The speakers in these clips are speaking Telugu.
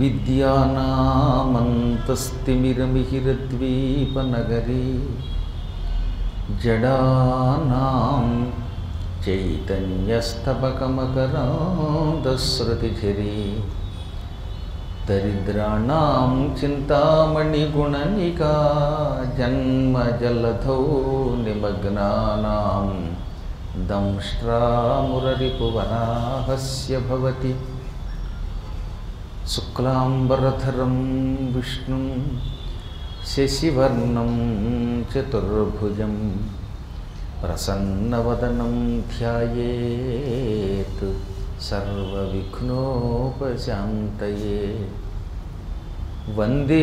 విద్యానామంతస్తిమిరమిహిరద్వీపనగరీ జడానాం చైతన్యస్తబకమకరాంధశ్రుతిఝరీ దరిద్రాణం చింతామణిగుణనికా జన్మజలధౌ నిమగ్నానాం దంష్ట్రామురరిపువరాహస్య భవతి శుక్లాంబరధరం విష్ణుం శశివర్ణం చతుర్భుజం ప్రసన్నవదనం ధ్యాయేత్ సర్వవిఘ్నోపశాంతయే వందే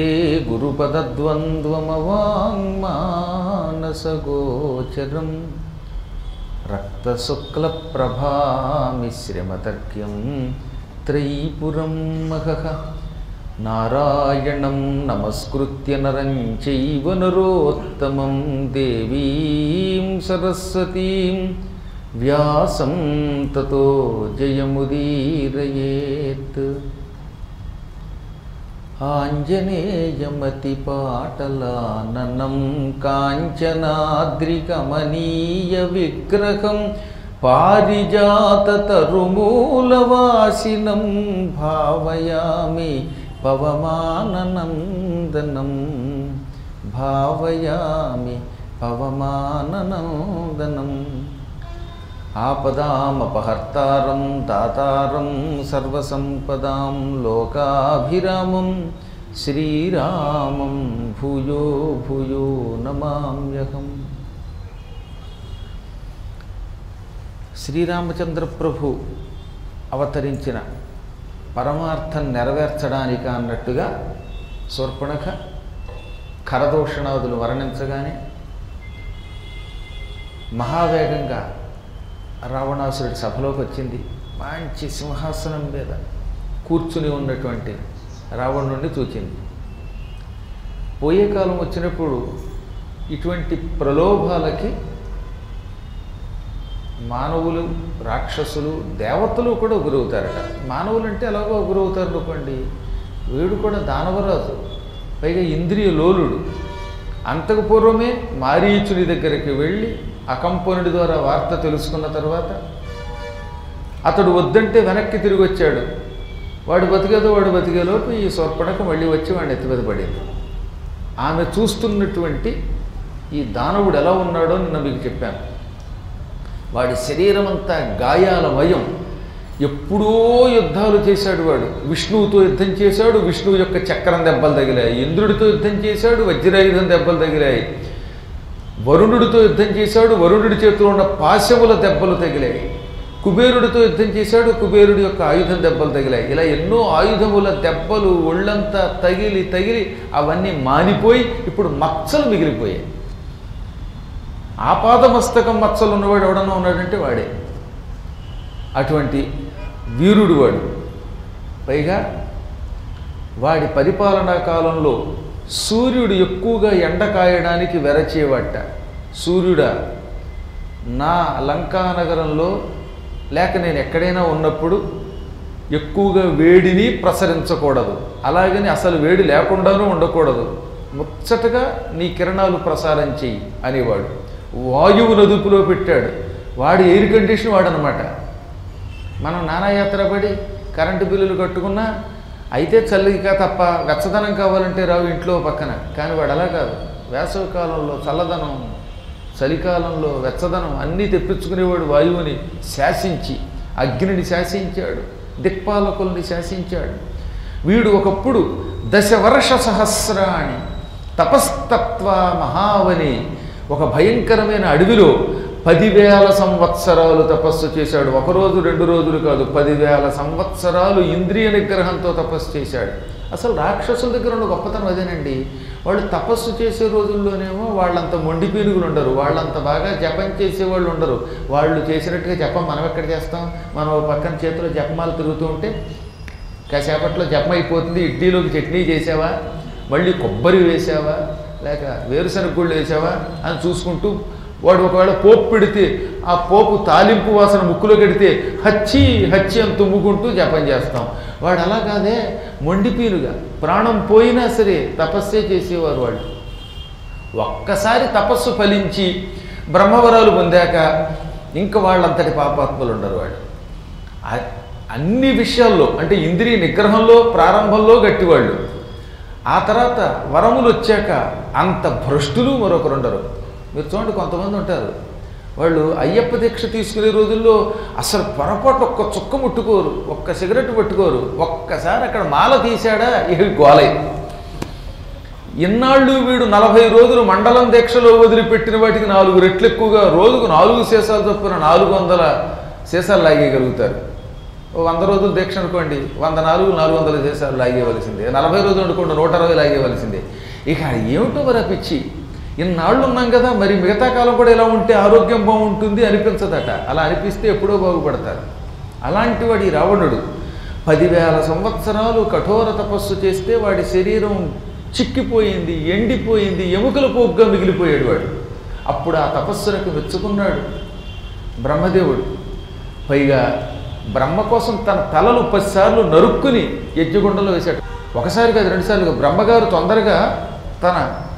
గురుపదద్వంద్వమవాङ्మానసగోచరం రక్తశుక్లప్రభామిశ్రమతర్క్యం త్రైపురం మహః నారాయణం నమస్కృత్య నరం చైవ నరోత్తమం దేవీం సరస్వతీం వ్యాసం తతో జయముదీరయేత్ ఆంజనేయమతిపాటలాననం కాంచనాద్రికమనీయ విగ్రహం పారిజాతతరుమూలవాసినం భావయామి పవమాననందనం భావయామి పవమాననందనం ఆపదామపహర్తారం దాతారం సర్వసంపదాం లోకాభిరామం శ్రీరామం భూయో భూయో నమామ్యహం శ్రీరామచంద్ర ప్రభు అవతరించిన పరమార్థం నెరవేర్చడానిక అన్నట్టుగా శూర్పణఖ ఖరదూషణాదులు వర్ణించగానే మహావేగంగా రావణాసురుడి సభలోకి వచ్చింది మంచి సింహాసనం మీద కూర్చుని ఉన్నటువంటి రావణుడిని చూచింది పోయే కాలం వచ్చినప్పుడు ఇటువంటి ప్రలోభాలకి మానవులు రాక్షసులు దేవతలు కూడా గురవుతారట మానవులు అంటే ఎలాగో గురవుతారు అనుకోండి వీడు కూడా దానవరాజు పైగా ఇంద్రియ లోలుడు అంతకు పూర్వమే మారీచుని దగ్గరికి వెళ్ళి అకంపనుడి ద్వారా వార్త తెలుసుకున్న తర్వాత అతడు వద్దంటే వెనక్కి తిరిగి వచ్చాడు వాడు బతికేదో వాడు బతికేలోపు ఈ సొర్పడక మళ్ళీ వచ్చి వాడిని ఎత్తిమీద పడింది ఆమె చూస్తున్నటువంటి ఈ దానవుడు ఎలా ఉన్నాడో నిన్న మీకు చెప్పాను వాడి శరీరం అంతా గాయాలమయం ఎప్పుడో యుద్ధాలు చేశాడు వాడు విష్ణువుతో యుద్ధం చేశాడు విష్ణువు యొక్క చక్రం దెబ్బలు తగిలాయి ఇంద్రుడితో యుద్ధం చేశాడు వజ్రాయుధం దెబ్బలు తగిలాయి వరుణుడితో యుద్ధం చేశాడు వరుణుడి చేతిలో ఉన్న పాశముల దెబ్బలు తగిలాయి కుబేరుడితో యుద్ధం చేశాడు కుబేరుడి యొక్క ఆయుధం దెబ్బలు తగిలాయి ఇలా ఎన్నో ఆయుధముల దెబ్బలు ఒళ్ళంతా తగిలి తగిలి అవన్నీ మానిపోయి ఇప్పుడు మచ్చలు మిగిలిపోయాయి ఆపాదమస్తకం మచ్చలు ఉన్నవాడు ఎవడన్నా ఉన్నాడంటే వాడే అటువంటి వీరుడు వాడు పైగా వాడి పరిపాలనా కాలంలో సూర్యుడు ఎక్కువగా ఎండ కాయడానికి వెరచేవట సూర్యుడా నా లంకానగరంలో లేక నేను ఎక్కడైనా ఉన్నప్పుడు ఎక్కువగా వేడిని ప్రసరించకూడదు అలాగని అసలు వేడి లేకుండానూ ఉండకూడదు ముచ్చటగా నీ కిరణాలు ప్రసారం చెయ్యి అనేవాడు వాయువు నదుపులో పెట్టాడు వాడి ఎయిర్ కండిషన్ వాడనమాట మనం నానాయాత్ర పడి కరెంటు బిల్లులు కట్టుకున్నా అయితే చల్లిగా తప్ప వెచ్చదనం కావాలంటే రావు ఇంట్లో పక్కన కానీ వాడు అలా కాదు వేసవి కాలంలో చల్లదనం చలికాలంలో వెచ్చదనం అన్నీ తెప్పించుకునేవాడు వాయువుని శాసించి అగ్నిని శాసించాడు దిక్పాలకుల్ని శాసించాడు వీడు ఒకప్పుడు దశవర్ష సహస్రాణి తపస్తత్వ మహావని ఒక భయంకరమైన అడవిలో పదివేల సంవత్సరాలు తపస్సు చేశాడు ఒకరోజు రెండు రోజులు కాదు పదివేల సంవత్సరాలు ఇంద్రియ నిగ్రహంతో తపస్సు చేశాడు అసలు రాక్షసుల దగ్గర ఉన్న గొప్పతనం అదేనండి వాళ్ళు తపస్సు చేసే రోజుల్లోనేమో వాళ్ళంత మొండి పీనుగులు ఉండరు వాళ్ళంత బాగా జపం చేసేవాళ్ళు ఉండరు వాళ్ళు చేసినట్టుగా జపం మనం ఎక్కడ చేస్తాం మనం ఓ పక్కన చేతిలో జపమాలు తిరుగుతూ ఉంటే కాసేపట్లో జపం అయిపోతుంది ఇడ్లీలోకి చట్నీ చేసావా మళ్ళీ కొబ్బరి వేసావా లేక వేరుశనగ గుళ్ళు వేసావా అని చూసుకుంటూ వాడు ఒకవేళ పోపు పెడితే ఆ పోపు తాలింపు వాసన ముక్కులో కడితే హచ్చి హచ్చి అని తుమ్ముకుంటూ జపం చేస్తాం వాడు అలా కాదే మొండిపీనుగా ప్రాణం పోయినా సరే తపస్సే చేసేవారు వాళ్ళు ఒక్కసారి తపస్సు ఫలించి బ్రహ్మవరాలు పొందాక ఇంకా వాళ్ళంతటి పాపాత్ములు ఉండరు వాళ్ళు ఆ- అన్ని విషయాల్లో అంటే ఇంద్రియ నిగ్రహంలో ప్రారంభంలో గట్టివాళ్ళు ఆ తర్వాత వరములు వచ్చాక అంత భ్రష్టులు మరొకరు ఉండరు మీరు చూడండి కొంతమంది ఉంటారు వాళ్ళు అయ్యప్ప దీక్ష తీసుకునే రోజుల్లో అసలు పొరపాటు ఒక్క చుక్క ముట్టుకోరు ఒక్క సిగరెట్ పట్టుకోరు ఒక్కసారి అక్కడ మాల తీశాడా ఇవి గోలై ఇన్నాళ్ళు వీడు నలభై రోజులు మండలం దీక్షలో వదిలిపెట్టిన వాటికి నాలుగు రెట్లు ఎక్కువగా రోజుకు నాలుగు సీసాలు చొప్పున నాలుగు వందల సీసాలు లాగేయగలుగుతారు ఓ వంద రోజులు దీక్ష అనుకోండి వంద నాలుగు నాలుగు వందల సీసాలు లాగేయవలసిందే నలభై రోజులు అనుకోండి నూట అరవై లాగేయవలసిందే ఇక ఏమిటో మరి ఆ పిచ్చి ఇన్నాళ్ళు ఉన్నాం కదా మరి మిగతా కాలం కూడా ఇలా ఉంటే ఆరోగ్యం బాగుంటుంది అనిపించదట అలా అనిపిస్తే ఎప్పుడో బాగుపడతారు అలాంటి వాడి రావణుడు పదివేల సంవత్సరాలు కఠోర తపస్సు చేస్తే వాడి శరీరం చిక్కిపోయింది ఎండిపోయింది ఎముకల పోగ్గా మిగిలిపోయాడు వాడు అప్పుడు ఆ తపస్సులకు మెచ్చుకున్నాడు బ్రహ్మదేవుడు పైగా బ్రహ్మ కోసం తన తలలు పదిసార్లు నరుక్కుని యజ్ఞగుండంలో వేశాడు ఒకసారి కాదు రెండుసార్లు బ్రహ్మగారు తొందరగా తన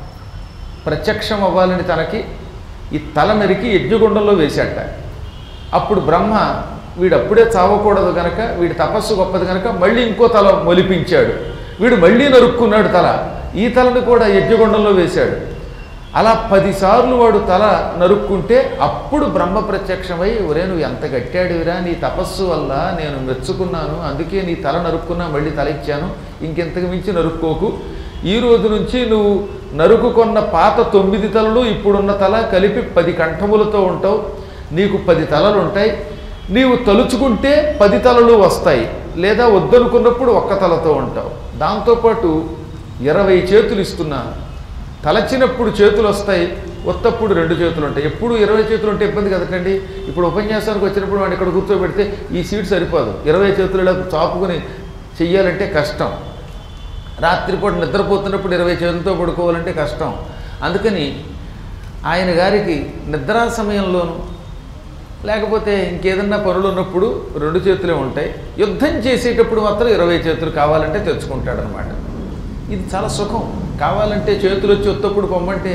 ప్రత్యక్షం అవ్వాలని తనకి ఈ తల నరికి యజ్ఞగుండంలో వేశాట అప్పుడు బ్రహ్మ వీడు అప్పుడే చావకూడదు గనక వీడి తపస్సు గొప్పది గనక మళ్ళీ ఇంకో తల మొలిపించాడు వీడు మళ్ళీ నరుక్కున్నాడు తల ఈ తలను కూడా యజ్ఞగుండంలో వేశాడు అలా పదిసార్లు వాడు తల నరుక్కుంటే అప్పుడు బ్రహ్మ ప్రత్యక్షమై ఒరే నువ్వు ఎంత గట్టాడివిరా నీ తపస్సు వల్ల నేను మెచ్చుకున్నాను అందుకే నీ తల నరుక్కున్నా మళ్ళీ తల ఇచ్చాను ఇంకెంతకు మించి నరుక్కోకు ఈ రోజు నుంచి నువ్వు నరుకుకొన్న పాత తొమ్మిది తలలు ఇప్పుడున్న తల కలిపి పది కంఠములతో ఉంటావు నీకు పది తలలు ఉంటాయి నీవు తలుచుకుంటే పది తలలు వస్తాయి లేదా వద్దనుకున్నప్పుడు ఒక్క తలతో ఉంటావు దాంతోపాటు ఇరవై చేతులు ఇస్తున్నాను తలచినప్పుడు చేతులు వస్తాయి ఒత్తప్పుడు రెండు చేతులు ఉంటాయి ఎప్పుడు ఇరవై చేతులు ఉంటే ఇబ్బంది కదటండి ఇప్పుడు ఉపన్యాసానికి వచ్చినప్పుడు వాడిని ఇక్కడ కూర్చోబెడితే ఈ సీట్ సరిపోదు ఇరవై చేతులు ఇలా చాపుకుని చెయ్యాలంటే కష్టం రాత్రిపూట నిద్రపోతున్నప్పుడు ఇరవై చేతులతో పడుకోవాలంటే కష్టం అందుకని ఆయన గారికి నిద్రా సమయంలోనూ లేకపోతే ఇంకేదన్నా పనులు ఉన్నప్పుడు రెండు చేతులే ఉంటాయి యుద్ధం చేసేటప్పుడు మాత్రం ఇరవై చేతులు కావాలంటే తెచ్చుకుంటాడనమాట ఇది చాలా సుఖం కావాలంటే చేతులు వచ్చి ఒత్తప్పుడు పొమ్మంటే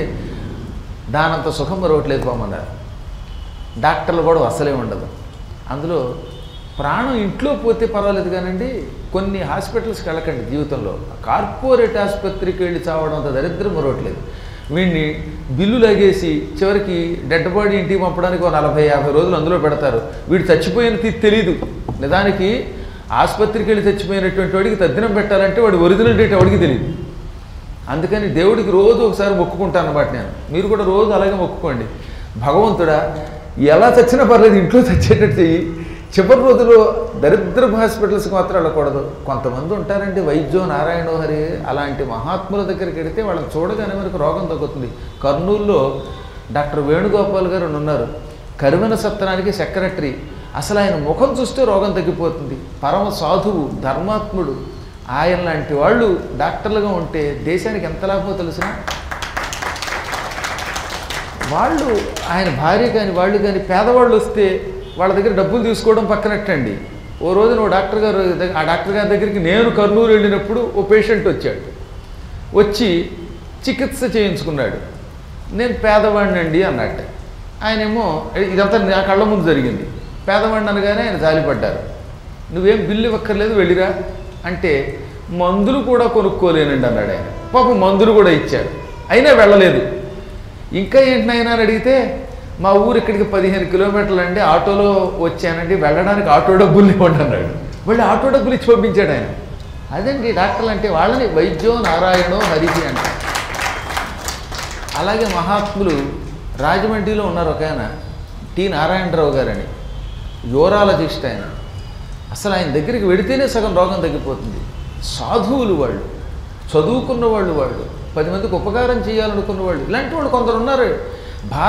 దానంత సుఖం మరొకట్లేదు పొమ్మన్నారు డాక్టర్లు కూడా అసలే ఉండదు అందులో ప్రాణం ఇంట్లో పోతే పర్వాలేదు కానండి కొన్ని హాస్పిటల్స్కి వెళ్ళకండి జీవితంలో కార్పొరేట్ ఆసుపత్రికి వెళ్ళి చావడం అంత దరిద్రం మరొకట్లేదు వీడిని బిల్లు లాగేసి చివరికి డెడ్ బాడీ ఇంటికి పంపడానికి ఒక నలభై యాభై రోజులు అందులో పెడతారు వీడు చచ్చిపోయిన తీరు తెలీదు నిజానికి ఆసుపత్రికి వెళ్ళి చచ్చిపోయినటువంటి వాడికి తద్దినం పెట్టాలంటే వాడి ఒరిజినల్ డేట్ ఎవడికి తెలియదు అందుకని దేవుడికి రోజు ఒకసారి మొక్కుకుంటాను అనమాట నేను మీరు కూడా రోజు అలాగే మొక్కుకోండి భగవంతుడా ఎలా చచ్చినా పర్లేదు ఇంట్లో చచ్చేటట్టు చెయ్యి చివరి రోజులో దరిద్ర హాస్పిటల్స్కి మాత్రం వెళ్ళకూడదు కొంతమంది ఉంటారండి వైద్యో నారాయణో హరి అలాంటి మహాత్ముల దగ్గరికి వెడితే వాళ్ళని చూడగానే మనకు రోగం తగ్గుతుంది కర్నూలులో డాక్టర్ వేణుగోపాల్ గారు ఉన్నారు కరువెన సత్రానికి సెక్రటరీ అసలు ఆయన ముఖం చూస్తే రోగం తగ్గిపోతుంది పరమ సాధువు ధర్మాత్ముడు ఆయన లాంటి వాళ్ళు డాక్టర్లుగా ఉంటే దేశానికి ఎంత లాభమో తెలిసిన వాళ్ళు ఆయన భార్య కానీ వాళ్ళు కానీ పేదవాళ్ళు వస్తే వాళ్ళ దగ్గర డబ్బులు తీసుకోవడం పక్కనట్టండి ఓ రోజు నువ్వు డాక్టర్ గారు దగ్గ- ఆ డాక్టర్ గారి దగ్గరికి నేను కర్నూలు వెళ్ళినప్పుడు ఓ పేషెంట్ వచ్చాడు వచ్చి చికిత్స చేయించుకున్నాడు నేను పేదవాడినండి అన్నట్టు ఆయనేమో ఇదంతా నా కళ్ళ ముందు జరిగింది పేదవాడిని అనగానే ఆయన జాలిపడ్డారు నువ్వేం బిల్లు ఇవ్వక్కర్లేదు వెళ్ళిరా అంటే మందులు కూడా కొనుక్కోలేనండి అన్నాడు ఆయన పాపం మందులు కూడా ఇచ్చారు అయినా వెళ్ళలేదు ఇంకా ఏంటి నాయనా అని అడిగితే మా ఊరు ఇక్కడికి పదిహేను కిలోమీటర్లు అండి ఆటోలో వచ్చానండి వెళ్ళడానికి ఆటో డబ్బులు ఇవ్వండి అన్నాడు మళ్ళీ ఆటో డబ్బులు ఇచ్చి పంపించాడు ఆయన అదండి డాక్టర్లు అంటే వాళ్ళని వైద్యో నారాయణో హరికి అంటారు అలాగే మహాత్ములు రాజమండ్రిలో ఉన్నారు ఒక ఆయన టి నారాయణరావు గారని యూరాలజిస్ట్ ఆయన అసలు ఆయన దగ్గరికి వెడితేనే సగం రోగం తగ్గిపోతుంది సాధువులు వాళ్ళు చదువుకున్న వాళ్ళు వాళ్ళు పది మందికి ఉపకారం చేయాలనుకున్న వాళ్ళు ఇలాంటి వాళ్ళు కొందరు ఉన్నారు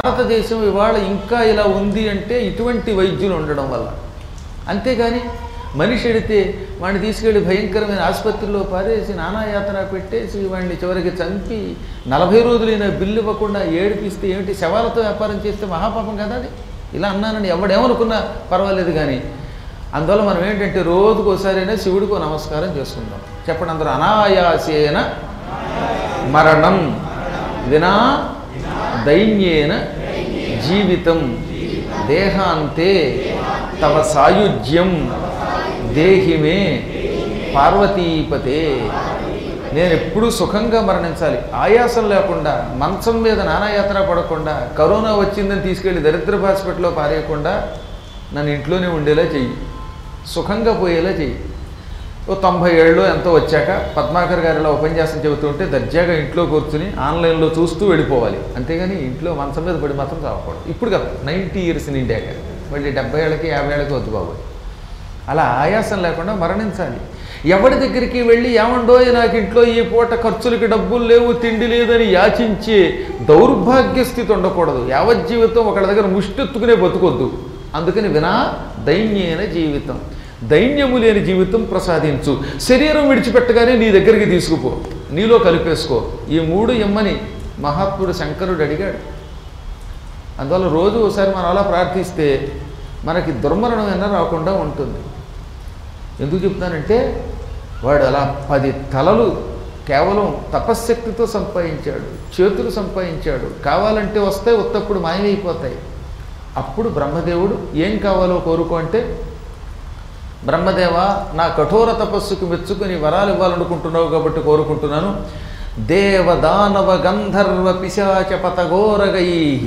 భారతదేశం ఇవాళ ఇంకా ఇలా ఉంది అంటే ఇటువంటి వైద్యులు ఉండడం వల్ల అంతేగాని మనిషి ఎడితే వాడిని తీసుకెళ్లి భయంకరమైన ఆసుపత్రిలో పారేసి నానాయాతన పెట్టేసి వాడిని చివరికి చంపి నలభై రోజులైన బిల్లు ఇవ్వకుండా ఏడిపిస్తే ఏమిటి శవాలతో వ్యాపారం చేస్తే మహాపాపం కదా అది ఇలా అన్నానని ఎవడేమనుకున్నా పర్వాలేదు కానీ అందువల్ల మనం ఏంటంటే రోజుకు ఒకసారైనా శివుడికి ఓ నమస్కారం చేసుకుందాం చెప్పండి అందరూ అనాయాసేన మరణం వినా దైన్యేన జీవితం దేహాంతే తవ సాయుజ్యం దేహిమే పార్వతీపతే నేను ఎప్పుడూ సుఖంగా మరణించాలి ఆయాసం లేకుండా మంచం మీద నానాయాత్ర పడకుండా కరోనా వచ్చిందని తీసుకెళ్లి దరిద్ర హాస్పిటల్లో పారేయకుండా నన్ను ఇంట్లోనే ఉండేలా చెయ్యి సుఖంగా పోయేలా చెయ్యి ఓ తొంభై ఏళ్ళు ఎంతో వచ్చాక పద్మాకర్ గారు ఇలా ఉపన్యాసం చెబుతుంటే దర్జాగా ఇంట్లో కూర్చుని ఆన్లైన్లో చూస్తూ వెళ్ళిపోవాలి అంతేగాని ఇంట్లో మంచం మీద పడి మాత్రం చావకూడదు ఇప్పుడు కదా నైంటీ ఇయర్స్ నిండాక మళ్ళీ డెబ్బై ఏళ్ళకి యాభై ఏళ్ళకి వద్దు బాబు అలా ఆయాసం లేకుండా మరణించాలి ఎవరి దగ్గరికి వెళ్ళి ఏమండో నాకు ఇంట్లో ఈ పూట ఖర్చులకి డబ్బులు లేవు తిండి లేదని యాచించే దౌర్భాగ్య స్థితి ఉండకూడదు యావజ్జీవితం ఒకళ్ళ దగ్గర ముష్టెత్తుకునే బతుకొద్దు అందుకని వినా దైన్యైన జీవితం దైన్యము లేని జీవితం ప్రసాదించు శరీరం విడిచిపెట్టగానే నీ దగ్గరికి తీసుకుపో నీలో కలిపేసుకో ఈ మూడు ఇమ్మని మహాత్ముడు శంకరుడు అడిగాడు అందువల్ల రోజు ఒకసారి మనం అలా ప్రార్థిస్తే మనకి దుర్మరణం అయినా రాకుండా ఉంటుంది ఎందుకు చెప్తానంటే వాడు అలా పది తలలు కేవలం తపశ్శక్తితో సంపాదించాడు చేతులు సంపాదించాడు కావాలంటే వస్తాయి ఉత్తప్పుడు మాయమైపోతాయి అప్పుడు బ్రహ్మదేవుడు ఏం కావాలో కోరుకో అంటే బ్రహ్మదేవ నా కఠోర తపస్సుకు మెచ్చుకొని వరాలు ఇవ్వాలనుకుంటున్నావు కాబట్టి కోరుకుంటున్నాను దేవ దానవ గంధర్వ పిశాచ పతగోరగై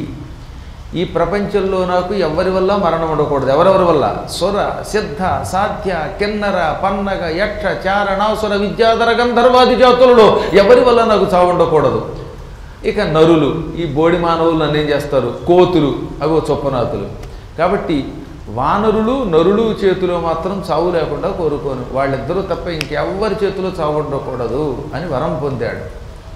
ఈ ప్రపంచంలో నాకు ఎవరి వల్ల మరణం ఉండకూడదు ఎవరెవరి వల్ల సుర సిద్ధ సాధ్య కిన్నర పన్నగ యక్ష చారణాసుర విద్యాధర గంధర్వాది జాతులలో ఎవరి వల్ల నాకు చావు ఉండకూడదు ఇక నరులు ఈ బోడి మానవులు నన్ను ఏం చేస్తారు కోతులు అవి చొప్పనాతులు కాబట్టి వానరులు నరులు చేతిలో మాత్రం చావు లేకుండా కోరుకోను వాళ్ళిద్దరూ తప్ప ఇంకెవ్వరి చేతిలో చావు ఉండకూడదు అని వరం పొందాడు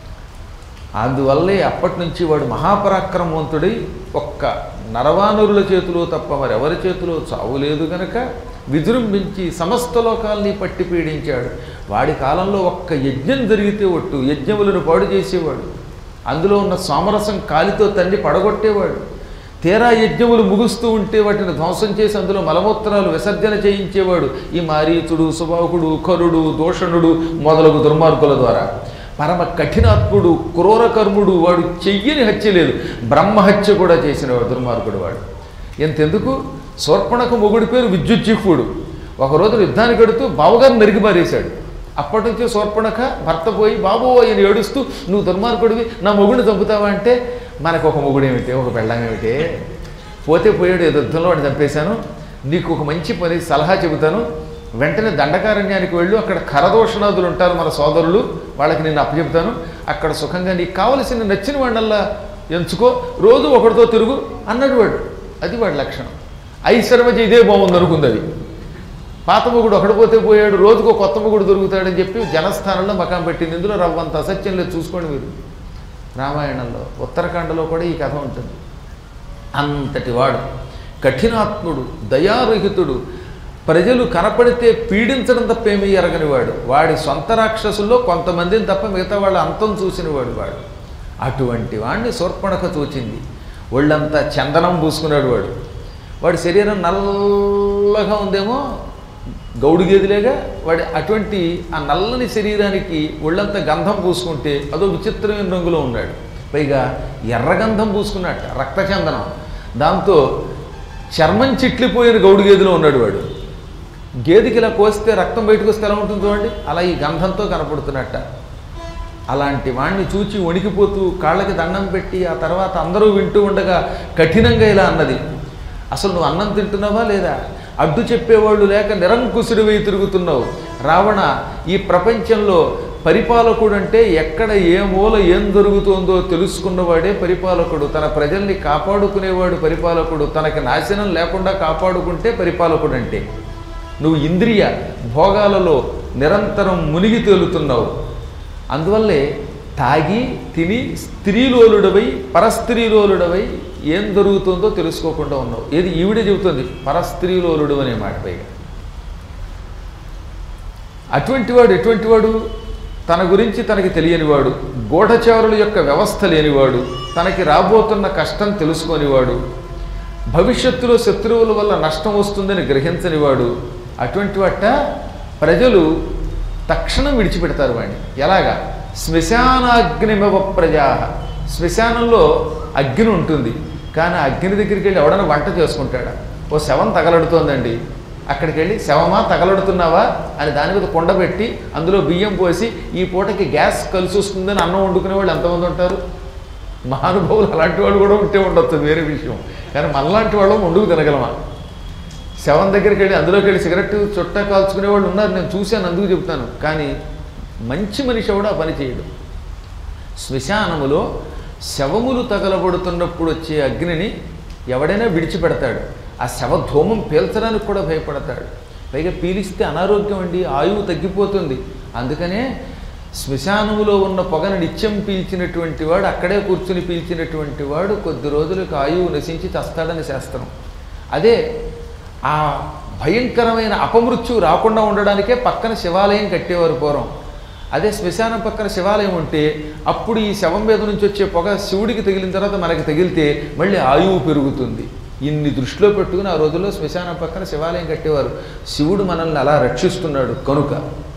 అందువల్లే అప్పటి నుంచి వాడు మహాపరాక్రమవంతుడై ఒక్క నరవానరుల చేతిలో తప్ప మరెవరి చేతిలో చావు లేదు గనక విజృంభించి సమస్త లోకాల్ని పట్టి పీడించాడు వాడి కాలంలో ఒక్క యజ్ఞం జరిగితే ఒట్టు యజ్ఞములను పాడు చేసేవాడు అందులో ఉన్న సోమరసం కాలితో తన్ని పడగొట్టేవాడు తీరా యజ్ఞములు ముగుస్తూ ఉంటే వాటిని ధ్వంసం చేసి అందులో మలమూత్రాలు విసర్జన చేయించేవాడు ఈ మారీచుడు సుబాహుడు కరుడు దూషణుడు మొదలగు దుర్మార్గుల ద్వారా పరమ కఠినాత్ముడు క్రూరకర్ముడు వాడు చెయ్యని హత్య లేదు బ్రహ్మహత్య కూడా చేసిన వాడు దుర్మార్గుడు వాడు ఎంతెందుకు శూర్పణకు మొగుడి పేరు విద్యుజ్జిహ్వుడు ఒకరోజు యుద్ధానికి ఎడుతూ బావగారిని నరికి మారేశాడు అప్పటి నుంచి శూర్పణక భర్త పోయి బాబు అని ఏడుస్తూ నువ్వు దుర్మార్గుడివి నా మొగుడిని చంపుతావా అంటే మనకు ఒక మొగుడు ఏమిటి ఒక పెళ్ళం ఏమిటి పోతే పోయాడు ఏదో యుద్ధంలో వాడిని చంపేశాను నీకు ఒక మంచి పని సలహా చెబుతాను వెంటనే దండకారణ్యానికి వెళ్ళు అక్కడ కరదోషణాదులు ఉంటారు మన సోదరులు వాళ్ళకి నేను అప్పచెప్తాను అక్కడ సుఖంగా నీకు కావలసిన నచ్చిన వాడినల్లా ఎంచుకో రోజు ఒకటితో తిరుగు అన్నాడు వాడు అది వాడి లక్షణం ఐశ్వర్మజ ఇదే బాగుంది అనుకుంది అది పాత మొగుడు ఒకడు పోతే పోయాడు రోజుకో కొత్త మొగుడు దొరుకుతాడని చెప్పి జనస్థానంలో మకాం పెట్టింది ఇందులో రవ్వంత అసత్యం లేదు చూసుకోండి మీరు రామాయణంలో ఉత్తరాఖండలో కూడా ఈ కథ ఉంటుంది అంతటి వాడు కఠినాత్ముడు దయారహితుడు ప్రజలు కనపడితే పీడించడం తప్ప ఏమీ ఎరగనివాడు వాడి సొంత రాక్షసుల్లో కొంతమందిని తప్ప మిగతా వాళ్ళ అంతం చూసినవాడు వాడు అటువంటి వాడిని శూర్పణక చూచింది ఒళ్ళంతా చందనం పూసుకున్నాడు వాడు వాడి శరీరం నల్లగా ఉందేమో గౌడు గేదిలేగా వాడి అటువంటి ఆ నల్లని శరీరానికి ఒళ్ళంతా గంధం పూసుకుంటే అదో విచిత్రమైన రంగులో ఉన్నాడు పైగా ఎర్రగంధం పూసుకున్నట్ట రక్తచందనం దాంతో చర్మం చిట్లిపోయిన గౌడు గేదెలో ఉన్నాడు వాడు గేదెకి ఇలా కోస్తే రక్తం బయటకు వస్తే ఎలా ఉంటుంది చూడండి అలా ఈ గంధంతో కనపడుతున్నట్ట అలాంటి వాణ్ణి చూచి వణికిపోతూ కాళ్ళకి దండం పెట్టి ఆ తర్వాత అందరూ వింటూ ఉండగా కఠినంగా ఇలా అన్నది అసలు నువ్వు అన్నం తింటున్నావా లేదా అడ్డు చెప్పేవాళ్ళు లేక నిరంకుశుడివై తిరుగుతున్నావు రావణ ఈ ప్రపంచంలో పరిపాలకుడు అంటే ఎక్కడ ఏ మూల ఏం జరుగుతుందో తెలుసుకున్నవాడే పరిపాలకుడు తన ప్రజల్ని కాపాడుకునేవాడు పరిపాలకుడు తనకి నాశనం లేకుండా కాపాడుకుంటే పరిపాలకుడు అంటే నువ్వు ఇంద్రియ భోగాలలో నిరంతరం మునిగి తేలుతున్నావు అందువల్లే తాగి తిని స్త్రీలోలుడవై పరస్త్రీలోలుడవై ఏం జరుగుతుందో తెలుసుకోకుండా ఉన్నావు ఏది ఈవిడే చెబుతుంది పరస్త్రీలోలుడు అనే మాట పైగా అటువంటి వాడు ఎటువంటి వాడు తన గురించి తనకి తెలియనివాడు గూఢచారుల యొక్క వ్యవస్థ లేనివాడు తనకి రాబోతున్న కష్టం తెలుసుకోనివాడు భవిష్యత్తులో శత్రువుల వల్ల నష్టం వస్తుందని గ్రహించనివాడు అటువంటి వాట ప్రజలు తక్షణం విడిచిపెడతారు వాడిని ఎలాగా శ్మశానాగ్నిమవ ప్రజా శ్మశానంలో అగ్ని ఉంటుంది కానీ ఆ అగ్ని దగ్గరికి వెళ్ళి ఎవడన్నా వంట చేసుకుంటాడా ఓ శవం తగలడుతోందండి అక్కడికి వెళ్ళి శవమా తగలడుతున్నావా అని దాని మీద కుండ పెట్టి అందులో బియ్యం పోసి ఈ పూటకి గ్యాస్ కలిసి వస్తుందని అన్నం వండుకునే వాళ్ళు ఎంతమంది ఉంటారు మహానుభావులు అలాంటి వాళ్ళు కూడా ఉంటే ఉండొచ్చు వేరే విషయం కానీ మనలాంటి వాళ్ళం వండుకు తినగలమా శవం దగ్గరికి వెళ్ళి అందులోకి వెళ్ళి సిగరెట్ చుట్ట కాల్చుకునే వాళ్ళు ఉన్నారు నేను చూశాను అందుకు చెప్తాను కానీ మంచి మనిషి కూడా ఆ పని చేయడు శ్మశానములో శవములు తగలబడుతున్నప్పుడు వచ్చే అగ్నిని ఎవడైనా విడిచిపెడతాడు ఆ శవ ధూమం పీల్చడానికి కూడా భయపడతాడు పైగా పీలిస్తే అనారోగ్యం అండి ఆయువు తగ్గిపోతుంది అందుకనే శ్మశానములో ఉన్న పొగను నిత్యం పీల్చినటువంటి వాడు అక్కడే కూర్చుని పీల్చినటువంటి వాడు కొద్ది రోజులకు ఆయువు నశించి చస్తాడని శాస్త్రం అదే ఆ భయంకరమైన అపమృత్యు రాకుండా ఉండడానికే పక్కన శివాలయం కట్టేవారు పూర్వం అదే శ్మశానం పక్కన శివాలయం ఉంటే అప్పుడు ఈ శవం మీద నుంచి వచ్చే పొగ శివుడికి తగిలిన తర్వాత మనకి తగిలితే మళ్ళీ ఆయువు పెరుగుతుంది ఇన్ని దృష్టిలో పెట్టుకుని ఆ రోజుల్లో శ్మశానం పక్కన శివాలయం కట్టేవారు శివుడు మనల్ని అలా రక్షిస్తున్నాడు కనుక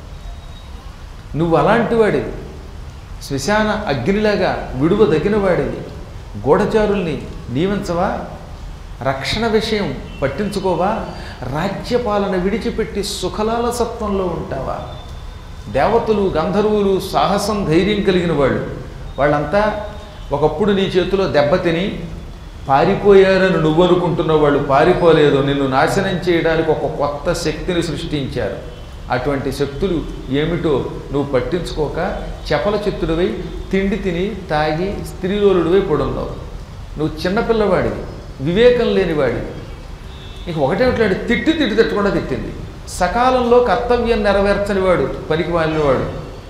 నువ్వు అలాంటి వాడివి శ్మశాన అగ్నిలాగా విడువ దగిన వాడివి గూఢచారుల్ని నియమించవా రక్షణ విషయం పట్టించుకోవా రాజ్యపాలన విడిచిపెట్టి సుఖలాలసత్వంలో ఉంటావా దేవతలు గంధర్వులు సాహసం ధైర్యం కలిగిన వాళ్ళు వాళ్ళంతా ఒకప్పుడు నీ చేతిలో దెబ్బతిని పారిపోయారని నువ్వు అనుకుంటున్న వాళ్ళు పారిపోలేదు నిన్ను నాశనం చేయడానికి ఒక కొత్త శక్తిని సృష్టించారు అటువంటి శక్తులు ఏమిటో నువ్వు పట్టించుకోక చపల చిత్తుడివై తిండి తిని తాగి స్త్రీలోలుడివై పడున్నావు నువ్వు చిన్నపిల్లవాడివి వివేకం లేనివాడివి నీకు ఒకటే ఒకటి తిట్టి తిట్టి తిట్టకుండా తిట్టింది సకాలంలో కర్తవ్యం నెరవేర్చని వాడు పనికి వాడినవాడు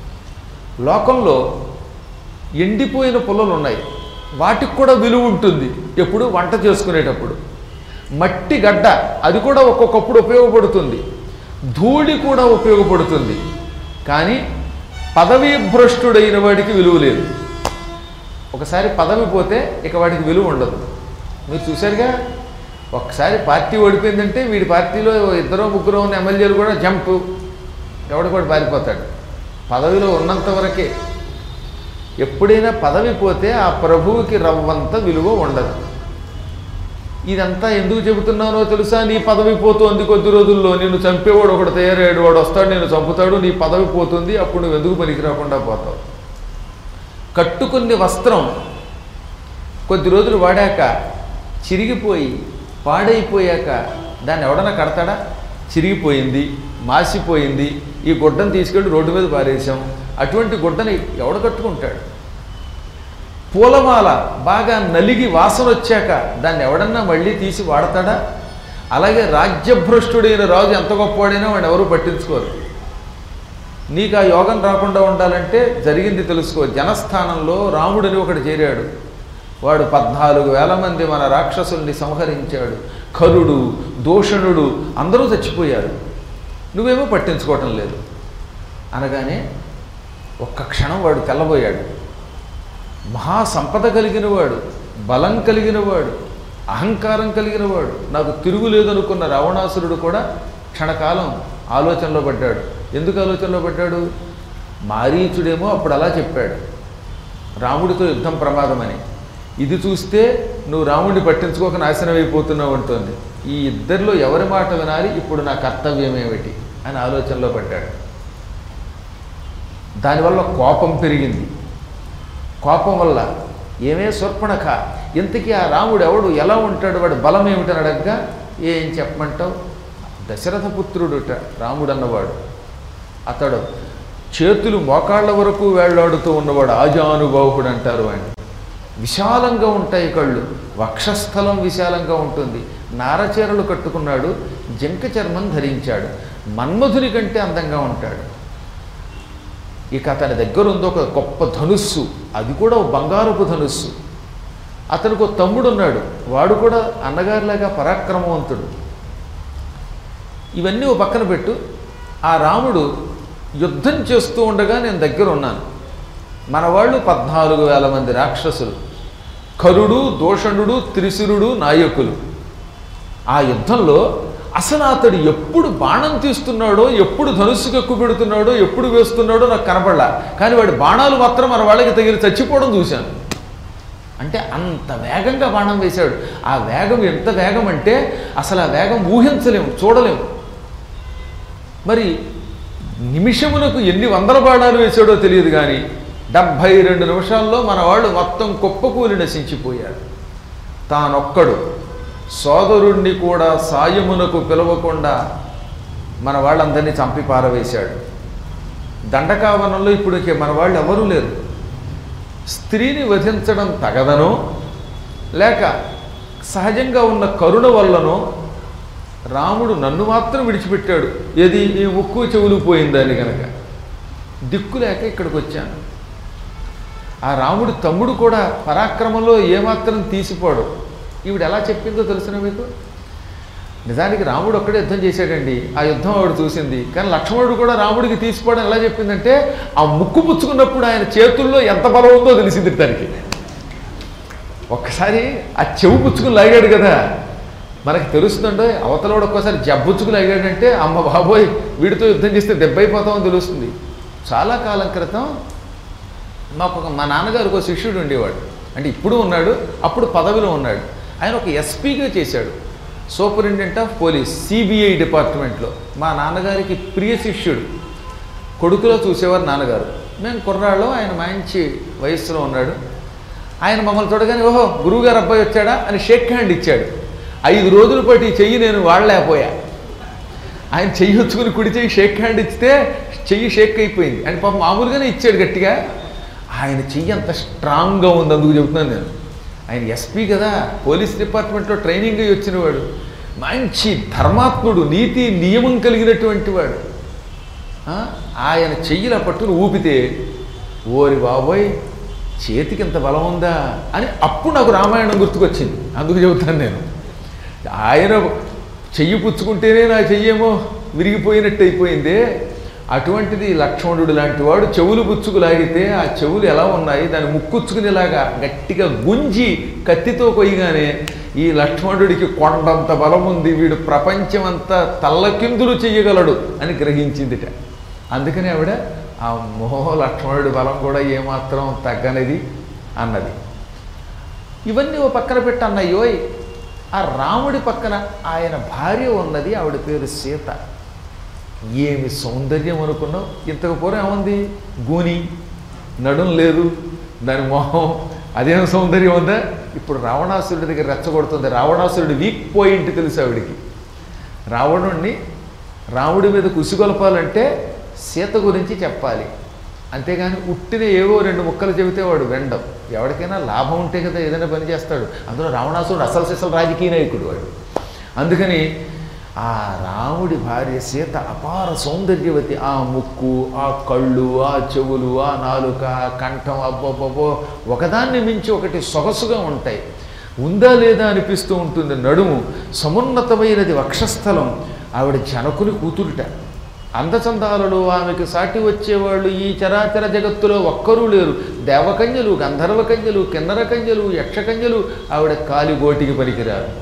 లోకంలో ఎండిపోయిన పొలాలు ఉన్నాయి వాటికి కూడా విలువ ఉంటుంది ఎప్పుడు వంట చేసుకునేటప్పుడు మట్టి గడ్డ అది కూడా ఒక్కొక్కప్పుడు ఉపయోగపడుతుంది ధూళి కూడా ఉపయోగపడుతుంది కానీ పదవీ భ్రష్టుడైన వాడికి విలువ లేదు ఒకసారి పదవి పోతే ఇక వాడికి విలువ ఉండదు మీరు చూశారుగా ఒకసారి పార్టీ ఓడిపోయిందంటే వీడి పార్టీలో ఇద్దరు ముగ్గురు ఉన్న ఎమ్మెల్యేలు కూడా జంప్ ఎవడు కూడా పారిపోతాడు పదవిలో ఉన్నంత వరకే ఎప్పుడైనా పదవి పోతే ఆ ప్రభువుకి రవ్వంత విలువ ఉండదు ఇదంతా ఎందుకు చెబుతున్నానో తెలుసా నీ పదవి పోతోంది కొద్ది రోజుల్లో నిన్ను చంపేవాడు ఒకడు తయారయ్యాడు వాడు వస్తాడు నేను చంపుతాడు నీ పదవి పోతుంది అప్పుడు నువ్వు ఎందుకు పనికి రాకుండా పోతావు కట్టుకునే వస్త్రం కొద్ది రోజులు వాడాక చిరిగిపోయి పాడైపోయాక దాన్ని ఎవడన్నా కడతాడా చిరిగిపోయింది మాసిపోయింది ఈ గుడ్డను తీసుకెళ్ళి రోడ్డు మీద పారేసాం అటువంటి గుడ్డని ఎవడ కట్టుకుంటాడు పూలమాల బాగా నలిగి వాసన వచ్చాక దాన్ని ఎవడన్నా మళ్ళీ తీసి వాడతాడా అలాగే రాజ్యభ్రష్టుడైన రాజు ఎంత గొప్పవాడైనా వాడిని ఎవరు పట్టించుకోరు నీకు ఆ యోగం రాకుండా ఉండాలంటే జరిగింది తెలుసుకో జనస్థానంలో రాముడని ఒకడు చేరాడు వాడు పద్నాలుగు వేల మంది మన రాక్షసుల్ని సంహరించాడు కరుడు దూషణుడు అందరూ చచ్చిపోయారు నువ్వేమో పట్టించుకోవటం లేదు అనగానే ఒక్క క్షణం వాడు తెల్లబోయాడు మహా సంపద కలిగిన వాడు బలం కలిగిన వాడు అహంకారం కలిగిన వాడు నాకు తిరుగులేదనుకున్న రావణాసురుడు కూడా క్షణకాలం ఆలోచనలో పడ్డాడు ఎందుకు ఆలోచనలో పడ్డాడు మారీచుడేమో అప్పుడు అలా చెప్పాడు రాముడితో యుద్ధం ప్రమాదమని ఇది చూస్తే నువ్వు రాముడిని పట్టించుకోక నాశనం అయిపోతున్నావు అంటోంది ఈ ఇద్దరిలో ఎవరి మాట వినాలి ఇప్పుడు నా కర్తవ్యం ఏమిటి అని ఆలోచనలో పడ్డాడు దానివల్ల కోపం పెరిగింది కోపం వల్ల ఏమే శూర్పణఖ ఇంతకీ ఆ రాముడు ఎవడు ఎలా ఉంటాడు వాడు బలం ఏమిటని అడగ్గా ఏం చెప్పమంటావు దశరథ పుత్రుడుట రాముడు అన్నవాడు అతడు చేతులు మోకాళ్ళ వరకు వేళ్లాడుతూ ఉన్నవాడు ఆజానుబాహుడు అంటారు ఆయన విశాలంగా ఉంటాయి కళ్ళు వక్షస్థలం విశాలంగా ఉంటుంది నారచీరలు కట్టుకున్నాడు జంక చర్మం ధరించాడు మన్మధుని కంటే అందంగా ఉంటాడు ఇక అతని దగ్గర ఉంది ఒక గొప్ప ధనుస్సు అది కూడా ఒక బంగారపు ధనుస్సు అతనికి ఒక తమ్ముడు ఉన్నాడు వాడు కూడా అన్నగారిలాగా పరాక్రమవంతుడు ఇవన్నీ ఓ పక్కన పెట్టు ఆ రాముడు యుద్ధం చేస్తూ ఉండగా నేను దగ్గర ఉన్నాను మన వాళ్ళు పద్నాలుగు వేల మంది రాక్షసులు కరుడు దోషణుడు త్రిశిరుడు నాయకులు ఆ యుద్ధంలో అసలు అతడు ఎప్పుడు బాణం తీస్తున్నాడో ఎప్పుడు ధనుస్సుకు ఎక్కువ పెడుతున్నాడో ఎప్పుడు వేస్తున్నాడో నాకు కనపడలా కానీ వాడి బాణాలు మాత్రం మన వాళ్ళకి తగిలి చచ్చిపోవడం చూశాను అంటే అంత వేగంగా బాణం వేశాడు ఆ వేగం ఎంత వేగం అంటే అసలు ఆ వేగం ఊహించలేము చూడలేము మరి నిమిషమునకు ఎన్ని వందల బాణాలు వేశాడో తెలియదు కానీ డెబ్భై రెండు నిమిషాల్లో మన వాళ్ళు మొత్తం కుప్పకూలి నశించిపోయాడు తానొక్కడు సోదరుణ్ణి కూడా సాయమునకు పిలవకుండా మన వాళ్ళందరినీ చంపి పారవేశాడు దండకావనంలో ఇప్పుడు ఇక మన వాళ్ళు ఎవరూ లేరు స్త్రీని వధించడం తగదనో లేక సహజంగా ఉన్న కరుణ వల్లనో రాముడు నన్ను మాత్రం విడిచిపెట్టాడు ఏది ఈ ముక్కు చెవులు పోయిందని కనుక దిక్కు లేక ఇక్కడికి వచ్చాను ఆ రాముడి తమ్ముడు కూడా పరాక్రమంలో ఏమాత్రం తీసిపోడు ఈవిడ ఎలా చెప్పిందో తెలుసిన మీకు నిజానికి రాముడు ఒక్కడే యుద్ధం చేశాడండి ఆ యుద్ధం ఆవిడ చూసింది కానీ లక్ష్మణుడు కూడా రాముడికి తీసిపోవడం ఎలా చెప్పిందంటే ఆ ముక్కు పుచ్చుకున్నప్పుడు ఆయన చేతుల్లో ఎంత బలం ఉందో తెలిసింది దానికి ఒక్కసారి ఆ చెవు పుచ్చుకుని లాగాడు కదా మనకి తెలుస్తుందంటే అవతలవాడు ఒక్కసారి జబ్బుచ్చుకుని లాగాడంటే అమ్మ బాబోయ్ వీడితో యుద్ధం చేస్తే దెబ్బైపోతామని తెలుస్తుంది చాలా కాలం క్రితం మాకు ఒక మా నాన్నగారికి ఒక శిష్యుడు ఉండేవాడు అంటే ఇప్పుడు ఉన్నాడు అప్పుడు పదవిలో ఉన్నాడు ఆయన ఒక ఎస్పీగా చేశాడు సూపరింటెండెంట్ ఆఫ్ పోలీస్ సిబిఐ డిపార్ట్మెంట్లో మా నాన్నగారికి ప్రియ శిష్యుడు కొడుకులో చూసేవారు నాన్నగారు మేము కుర్రాళ్ళు ఆయన మంచి వయస్సులో ఉన్నాడు ఆయన మమ్మల్ని చూడగానే ఓహో గురువుగారు అబ్బాయి వచ్చాడా అని షేక్ హ్యాండ్ ఇచ్చాడు ఐదు రోజుల పాటు ఈ చెయ్యి నేను వాడలేకపోయా ఆయన చెయ్యి వచ్చుకుని కుడి చెయ్యి షేక్ హ్యాండ్ ఇస్తే చెయ్యి షేక్ అయిపోయింది అంటే పాపం మామూలుగానే ఇచ్చాడు గట్టిగా ఆయన చెయ్యి అంత స్ట్రాంగ్గా ఉంది అందుకు చెబుతున్నాను నేను ఆయన ఎస్పీ కదా పోలీస్ డిపార్ట్మెంట్లో ట్రైనింగ్ అయ్యి వచ్చినవాడు మంచి ధర్మాత్ముడు నీతి నియమం కలిగినటువంటి వాడు ఆ, ఆయన చెయ్యిలా పట్టుకుని ఊపితే ఓరి బాబోయ్ చేతికి ఇంత బలం ఉందా అని అప్పుడు నాకు రామాయణం గుర్తుకొచ్చింది అందుకు చెబుతాను నేను ఆయన చెయ్యి పుచ్చుకుంటేనే నా చెయ్యేమో విరిగిపోయినట్టు అయిపోయిందే అటువంటిది లక్ష్మణుడు లాంటి వాడు చెవులు పుచ్చుకు లాగితే ఆ చెవులు ఎలా ఉన్నాయి దాన్ని ముక్కుచ్చుకునేలాగా గట్టిగా గుంజి కత్తితో కొయ్యగానే ఈ లక్ష్మణుడికి కొండంత బలం ఉంది వీడు ప్రపంచమంతా తల్లకిందులు చెయ్యగలడు అని గ్రహించిందిట అందుకని ఆవిడ ఆ మోహ లక్ష్మణుడి బలం కూడా ఏమాత్రం తగ్గనిది అన్నది ఇవన్నీ ఓ పక్కన పెట్టి అన్నయ్యోయ్ ఆ రాముడి పక్కన ఆయన భార్య ఉన్నది ఆవిడ పేరు సీత ఏమి సౌందర్యం అనుకున్నావు ఇంతకు పూర్వం ఏముంది గూని నడుం లేదు దాని మొహం అదేం సౌందర్యం ఉందా ఇప్పుడు రావణాసురుడి దగ్గర రెచ్చగొడుతుంది రావణాసురుడి వీక్ పాయింట్ తెలుసు ఆవిడికి రావణుణ్ణి రాముడి మీద కుసిగొలపాలంటే సీత గురించి చెప్పాలి అంతేగాని ఉట్టిన ఏవో రెండు ముక్కలు చెబితే వాడు వెండం ఎవరికైనా లాభం ఉంటే కదా ఏదైనా పని చేస్తాడు అందులో రావణాసురుడు అసలు సిసలు రాజకీయ నాయకుడు వాడు అందుకని ఆ రాముడి భార్య సీత అపార సౌందర్యవతి ఆ ముక్కు ఆ కళ్ళు ఆ చెవులు ఆ నాలుక ఆ కంఠం అబ్బబ్బబ్బో ఒకదాన్ని మించి ఒకటి సొగసుగా ఉంటాయి ఉందా లేదా అనిపిస్తూ ఉంటుంది నడుము సమున్నతమైనది వక్షస్థలం ఆవిడ జనకుని కూతురుట అందచందాలలో ఆమెకు సాటి వచ్చేవాళ్ళు ఈ చరాచర జగత్తులో ఒక్కరూ లేరు దేవకన్యలు గంధర్వకన్యలు కిన్నరకన్యలు యక్షకన్యలు ఆవిడ కాలిగోటికి పనికిరారు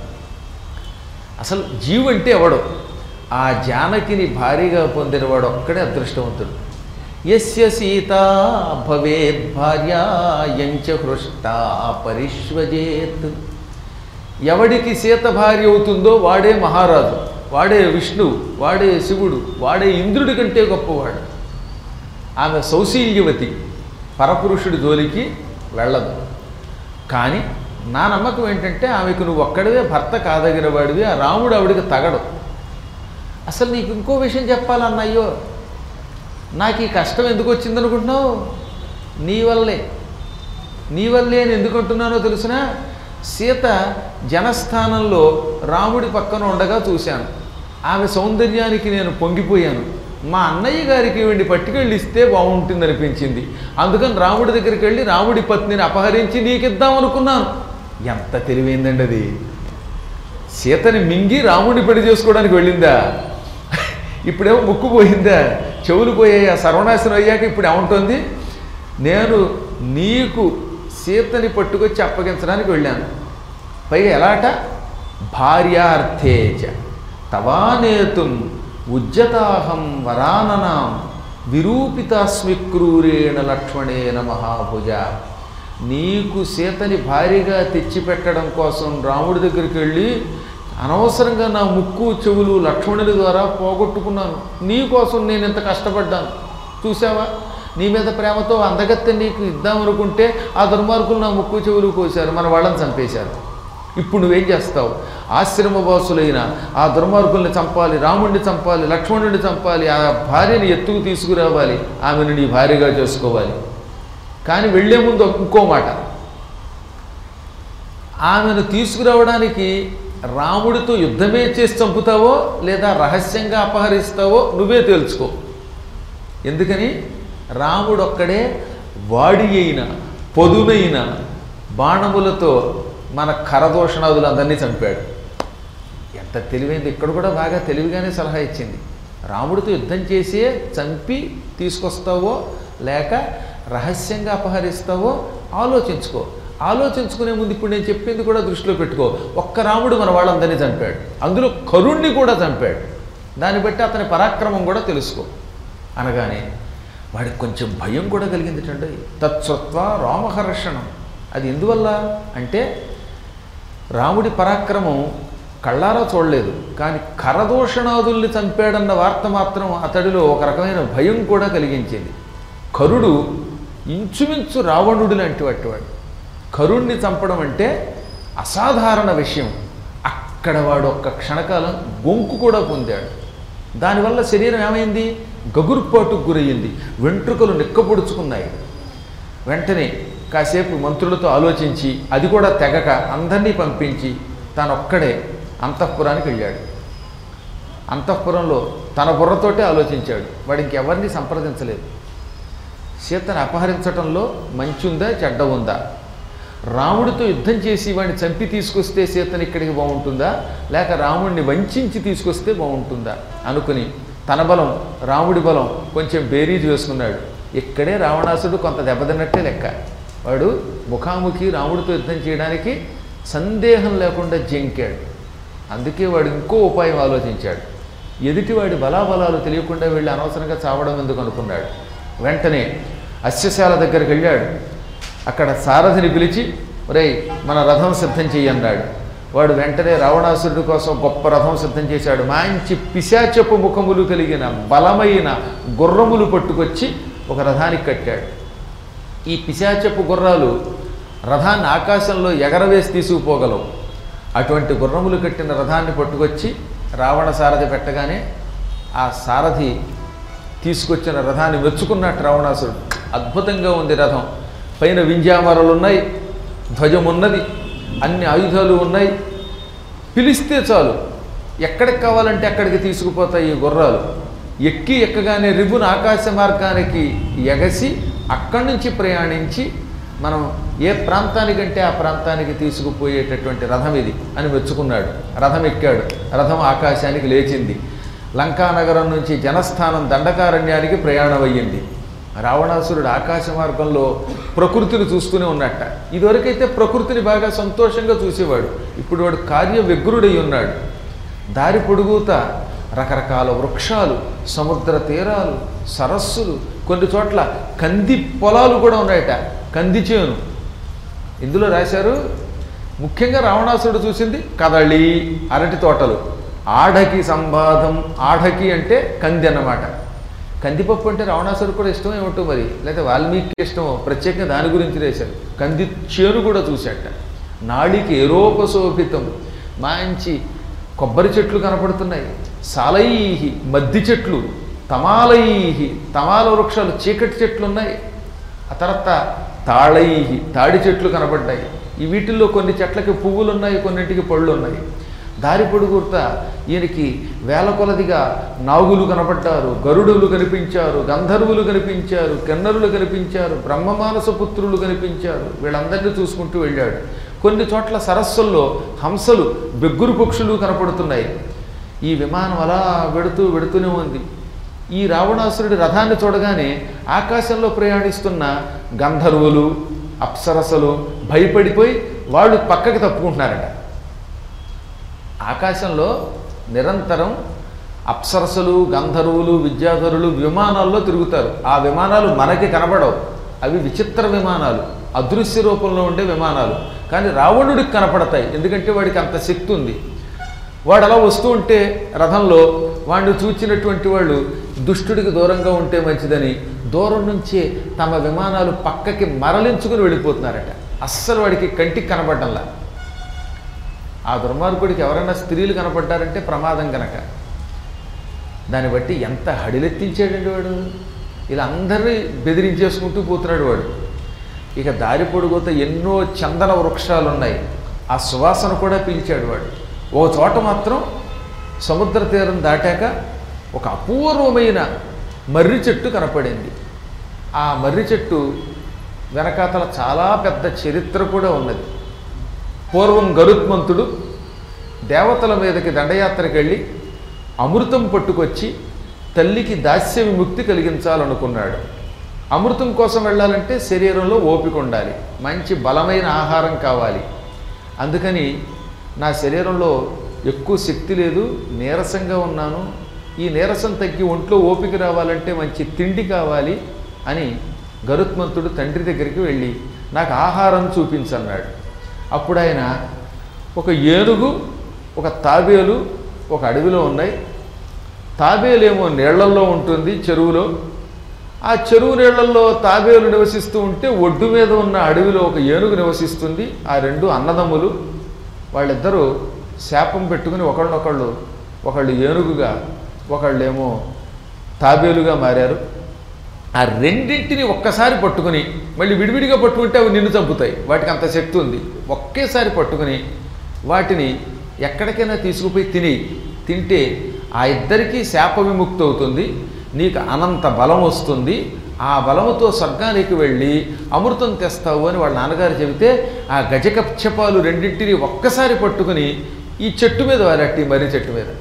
అసలు జీవు అంటే ఎవడు ఆ జానకిని భారీగా పొందినవాడు ఒక్కడే అదృష్టవంతుడు యస్య సీత భవేద్ భార్య ఎంచ హృష్టా పరిష్వజేత్ ఎవడికి సీత భార్య అవుతుందో వాడే మహారాజు వాడే విష్ణువు వాడే శివుడు వాడే ఇంద్రుడి కంటే గొప్పవాడు ఆమె సౌశీల్యవతి పరపురుషుడి జోలికి వెళ్ళదు కానీ నా నమ్మకం ఏంటంటే ఆమెకు నువ్వు ఒక్కడివే భర్త కాదగిన వాడివి ఆ రాముడు ఆవిడికి తగడు అసలు నీకు ఇంకో విషయం చెప్పాలన్నయ్యో నాకు ఈ కష్టం ఎందుకు వచ్చిందనుకుంటున్నావు నీ వల్లే నీ వల్లే నేను ఎందుకు అంటున్నానో తెలిసినా సీత జనస్థానంలో రాముడి పక్కన ఉండగా చూశాను ఆమె సౌందర్యానికి నేను పొంగిపోయాను మా అన్నయ్య గారికి వెండి పట్టుకెళ్ళి ఇస్తే బాగుంటుంది అనిపించింది అందుకని రాముడి దగ్గరికి వెళ్ళి రాముడి పత్నిని అపహరించి నీకిద్దాం అనుకున్నాను ఎంత తెలివైందండి అది సీతని మింగి రాముడిని పెళ్లి చేసుకోవడానికి వెళ్ళిందా ఇప్పుడేమో ముక్కు పోయిందా చెవులు పోయాయి ఆ సర్వనాశనం అయ్యాక ఇప్పుడు ఏముంటుంది నేను నీకు సీతని పట్టుకొచ్చి అప్పగించడానికి వెళ్ళాను పైగా ఎలాట భార్యార్థేచ తవానేతుం ఉజ్జతాహం వరాననాం విరూపితాస్మి క్రూరేణ లక్ష్మణేన మహాభుజ నీకు సీతని భారీగా తెచ్చిపెట్టడం కోసం రాముడి దగ్గరికి వెళ్ళి అనవసరంగా నా ముక్కు చెవులు లక్ష్మణుడి ద్వారా పోగొట్టుకున్నాను నీ కోసం నేను ఇంత కష్టపడ్డాను చూసావా నీ మీద ప్రేమతో అందగత్తె నీకు ఇద్దామనుకుంటే ఆ దుర్మార్గులు నా ముక్కు చెవులు కోశారు మన వాళ్ళని చంపేశారు ఇప్పుడు నువ్వేం చేస్తావు ఆశ్రమవాసులైన ఆ దుర్మార్గుల్ని చంపాలి రాముడిని చంపాలి లక్ష్మణుడిని చంపాలి ఆ భార్యని ఎత్తుకు తీసుకురావాలి ఆమెను నీ భార్యగా చేసుకోవాలి కానీ వెళ్లే ముందు ఇంకో మాట ఆమెను తీసుకురావడానికి రాముడితో యుద్ధమే చేసి చంపుతావో లేదా రహస్యంగా అపహరిస్తావో నువ్వే తేల్చుకో ఎందుకని రాముడు ఒక్కడే వాడి అయిన పొదునైన బాణములతో మన కరదోషణాదులందరినీ చంపాడు ఎంత తెలివైంది ఇక్కడ కూడా బాగా తెలివిగానే సలహా ఇచ్చింది రాముడితో యుద్ధం చేసే చంపి తీసుకొస్తావో లేక రహస్యంగా అపహరిస్తావో ఆలోచించుకో ఆలోచించుకునే ముందు ఇప్పుడు నేను చెప్పింది కూడా దృష్టిలో పెట్టుకో ఒక్క రాముడు మన వాళ్ళందరినీ చంపాడు అందులో కరుణ్ణి కూడా చంపాడు దాన్ని బట్టి అతని పరాక్రమం కూడా తెలుసుకో అనగానే వాడికి కొంచెం భయం కూడా కలిగిందిటండి తత్సత్వ రామహర్షణం అది ఎందువల్ల అంటే రాముడి పరాక్రమం కళ్ళారా చూడలేదు కానీ కరదోషణాదుల్ని చంపాడన్న వార్త మాత్రం అతడిలో ఒక రకమైన భయం కూడా కలిగించింది కరుడు ఇంచుమించు రావణుడు లాంటి వాటివాడు కరుణ్ణి చంపడం అంటే అసాధారణ విషయం అక్కడ వాడు ఒక్క క్షణకాలం గొంకు కూడా పొందాడు దానివల్ల శరీరం ఏమైంది గగుర్పాటుకు గురయ్యింది వెంట్రుకలు నిక్కపొడుచుకున్నాయి వెంటనే కాసేపు మంత్రులతో ఆలోచించి అది కూడా తెగక అందరినీ పంపించి తానొక్కడే అంతఃపురానికి వెళ్ళాడు అంతఃపురంలో తన బుర్రతోటే ఆలోచించాడు వాడు ఇంకెవరిని సంప్రదించలేదు సీతను అపహరించటంలో మంచి ఉందా చెడ్డ ఉందా రాముడితో యుద్ధం చేసి వాడిని చంపి తీసుకొస్తే సీతను ఇక్కడికి బాగుంటుందా లేక రాముడిని వంచించి తీసుకొస్తే బాగుంటుందా అనుకుని తన బలం రాముడి బలం కొంచెం బేరీజు వేసుకున్నాడు ఇక్కడే రావణాసుడు కొంత దెబ్బతిన్నట్టే లెక్క వాడు ముఖాముఖి రాముడితో యుద్ధం చేయడానికి సందేహం లేకుండా జంకాడు అందుకే వాడు ఇంకో ఉపాయం ఆలోచించాడు ఎదుటివాడి బలాబలాలు తెలియకుండా వెళ్ళి అనవసరంగా చావడం ఎందుకు అనుకున్నాడు వెంటనే అశ్వశాల దగ్గరికి వెళ్ళాడు అక్కడ సారథిని పిలిచి ఒరేయ్ మన రథం సిద్ధం చెయ్యన్నాడు వాడు వెంటనే రావణాసురుడి కోసం గొప్ప రథం సిద్ధం చేశాడు మంచి పిశాచపు ముఖములు కలిగిన బలమైన గుర్రములు పట్టుకొచ్చి ఒక రథానికి కట్టాడు ఈ పిశాచపు గుర్రాలు రథాన్ని ఆకాశంలో ఎగరవేసి తీసుకుపోగలవు అటువంటి గుర్రములు కట్టిన రథాన్ని పట్టుకొచ్చి రావణ సారథి పెట్టగానే ఆ సారథి తీసుకొచ్చిన రథాన్ని మెచ్చుకున్నట్టు రావణాసురుడు అద్భుతంగా ఉంది రథం పైన వింజామరలు ఉన్నాయి ధ్వజం ఉన్నది అన్ని ఆయుధాలు ఉన్నాయి పిలిస్తే చాలు ఎక్కడికి కావాలంటే అక్కడికి తీసుకుపోతాయి ఈ గుర్రాలు ఎక్కి ఎక్కగానే రిబున ఆకాశ మార్గానికి ఎగసి అక్కడి నుంచి ప్రయాణించి మనం ఏ ప్రాంతానికంటే ఆ ప్రాంతానికి తీసుకుపోయేటటువంటి రథం ఇది అని మెచ్చుకున్నాడు రథం ఎక్కాడు రథం ఆకాశానికి లేచింది లంకానగరం నుంచి జనస్థానం దండకారణ్యానికి ప్రయాణం అయ్యింది రావణాసురుడు ఆకాశ మార్గంలో ప్రకృతిని చూస్తూనే ఉన్నట్ట ఇదివరకైతే ప్రకృతిని బాగా సంతోషంగా చూసేవాడు ఇప్పుడు వాడు కార్య వ్యగ్రుడై ఉన్నాడు దారి పొడుగుతా రకరకాల వృక్షాలు సముద్ర తీరాలు సరస్సులు కొన్ని చోట్ల కంది పొలాలు కూడా ఉన్నాయట కంది చేను ఇందులో రాశారు ముఖ్యంగా రావణాసురుడు చూసింది కదళి అరటి తోటలు ఆఢకి సంబాధం ఆఢకి అంటే కంది అన్నమాట కందిపప్పు అంటే రావణాసురుడు కూడా ఇష్టం ఏమిటో మరి లేకపోతే వాల్మీకి ఇష్టమో ప్రత్యేకంగా దాని గురించి రాశారు కంది చేను కూడా చూశాట నాళికి ఏరోపశోభితం మంచి కొబ్బరి చెట్లు కనపడుతున్నాయి సాలైహి మద్ది చెట్లు తమాలైహి తమాల వృక్షాలు చీకటి చెట్లు ఉన్నాయి ఆ తర్వాత తాళైహి తాడి చెట్లు కనబడ్డాయి ఈ వీటిల్లో కొన్ని చెట్లకి పువ్వులు ఉన్నాయి కొన్నింటికి పళ్ళు ఉన్నాయి దారి పొడుగుర్త ఈయనకి వేల కొలదిగా నాగులు కనపడ్డారు గరుడులు కనిపించారు గంధర్వులు కనిపించారు కిన్నరులు కనిపించారు బ్రహ్మమానస పుత్రులు కనిపించారు వీళ్ళందరినీ చూసుకుంటూ వెళ్ళాడు కొన్ని చోట్ల సరస్సుల్లో హంసలు బెగ్గురు పక్షులు కనపడుతున్నాయి ఈ విమానం అలా వెడుతూ వెడుతూనే ఉంది ఈ రావణాసురుడి రథాన్ని చూడగానే ఆకాశంలో ప్రయాణిస్తున్న గంధర్వులు అప్సరసలు భయపడిపోయి వాళ్ళు పక్కకి తప్పుకుంటున్నారట ఆకాశంలో నిరంతరం అప్సరసలు గంధర్వులు విద్యాధరులు విమానాల్లో తిరుగుతారు ఆ విమానాలు మనకి కనబడవు అవి విచిత్ర విమానాలు అదృశ్య రూపంలో ఉండే విమానాలు కానీ రావణుడికి కనపడతాయి ఎందుకంటే వాడికి అంత శక్తి ఉంది వాడు అలా వస్తూ ఉంటే రథంలో వాడిని చూచినటువంటి వాళ్ళు దుష్టుడికి దూరంగా ఉంటే మంచిదని దూరం నుంచే తమ విమానాలు పక్కకి మరలించుకుని వెళ్ళిపోతున్నారట అస్సలు వాడికి కంటికి కనబడ్డంలా ఆ దుర్మార్గుడికి ఎవరైనా స్త్రీలు కనపడ్డారంటే ప్రమాదం కనుక దాన్ని బట్టి ఎంత హడిలెత్తించాడండి వాడు ఇలా అందరినీ బెదిరించేసుకుంటూ పోతున్నాడు వాడు ఇక దారి పొడుగుతో ఎన్నో చందన వృక్షాలు ఉన్నాయి ఆ సువాసన కూడా పీల్చాడు వాడు ఓ చోట మాత్రం సముద్ర తీరం దాటాక ఒక అపూర్వమైన మర్రి చెట్టు కనపడింది ఆ మర్రి చెట్టు వెనకాతల చాలా పెద్ద చరిత్ర కూడా ఉన్నది పూర్వం గరుత్మంతుడు దేవతల మీదకి దండయాత్రకు వెళ్ళి అమృతం పట్టుకొచ్చి తల్లికి దాస్య విముక్తి కలిగించాలనుకున్నాడు అమృతం కోసం వెళ్ళాలంటే శరీరంలో ఓపిక ఉండాలి మంచి బలమైన ఆహారం కావాలి అందుకని నా శరీరంలో ఎక్కువ శక్తి లేదు నీరసంగా ఉన్నాను ఈ నీరసం తగ్గి ఒంట్లో ఓపిక రావాలంటే మంచి తిండి కావాలి అని గరుత్మంతుడు తండ్రి దగ్గరికి వెళ్ళి నాకు ఆహారం చూపించన్నాడు అప్పుడు ఆయన ఒక ఏనుగు ఒక తాబేలు ఒక అడవిలో ఉన్నాయి తాబేలేమో నీళ్లల్లో ఉంటుంది చెరువులో ఆ చెరువు నీళ్లలో తాబేలు నివసిస్తూ ఉంటే ఒడ్డు మీద ఉన్న అడవిలో ఒక ఏనుగు నివసిస్తుంది ఆ రెండు అన్నదమ్ములు వాళ్ళిద్దరూ శాపం పెట్టుకుని ఒకళ్ళనొకళ్ళు ఒకళ్ళు ఏనుగుగా ఒకళ్ళేమో తాబేలుగా మారారు ఆ రెండింటిని ఒక్కసారి పట్టుకుని మళ్ళీ విడివిడిగా పట్టుకుంటే అవి నిన్ను చంపుతాయి వాటికి అంత శక్తి ఉంది ఒకేసారి పట్టుకుని వాటిని ఎక్కడికైనా తీసుకుపోయి తిని తింటే ఆ ఇద్దరికీ శాప విముక్తి అవుతుంది నీకు అనంత బలం వస్తుంది ఆ బలముతో స్వర్గానికి వెళ్ళి అమృతం తెస్తావు అని వాళ్ళ నాన్నగారు చెబితే ఆ గజకక్షపాలు రెండింటిని ఒక్కసారి పట్టుకుని ఈ చెట్టు మీద వారట్టి మర్రి చెట్టు మీద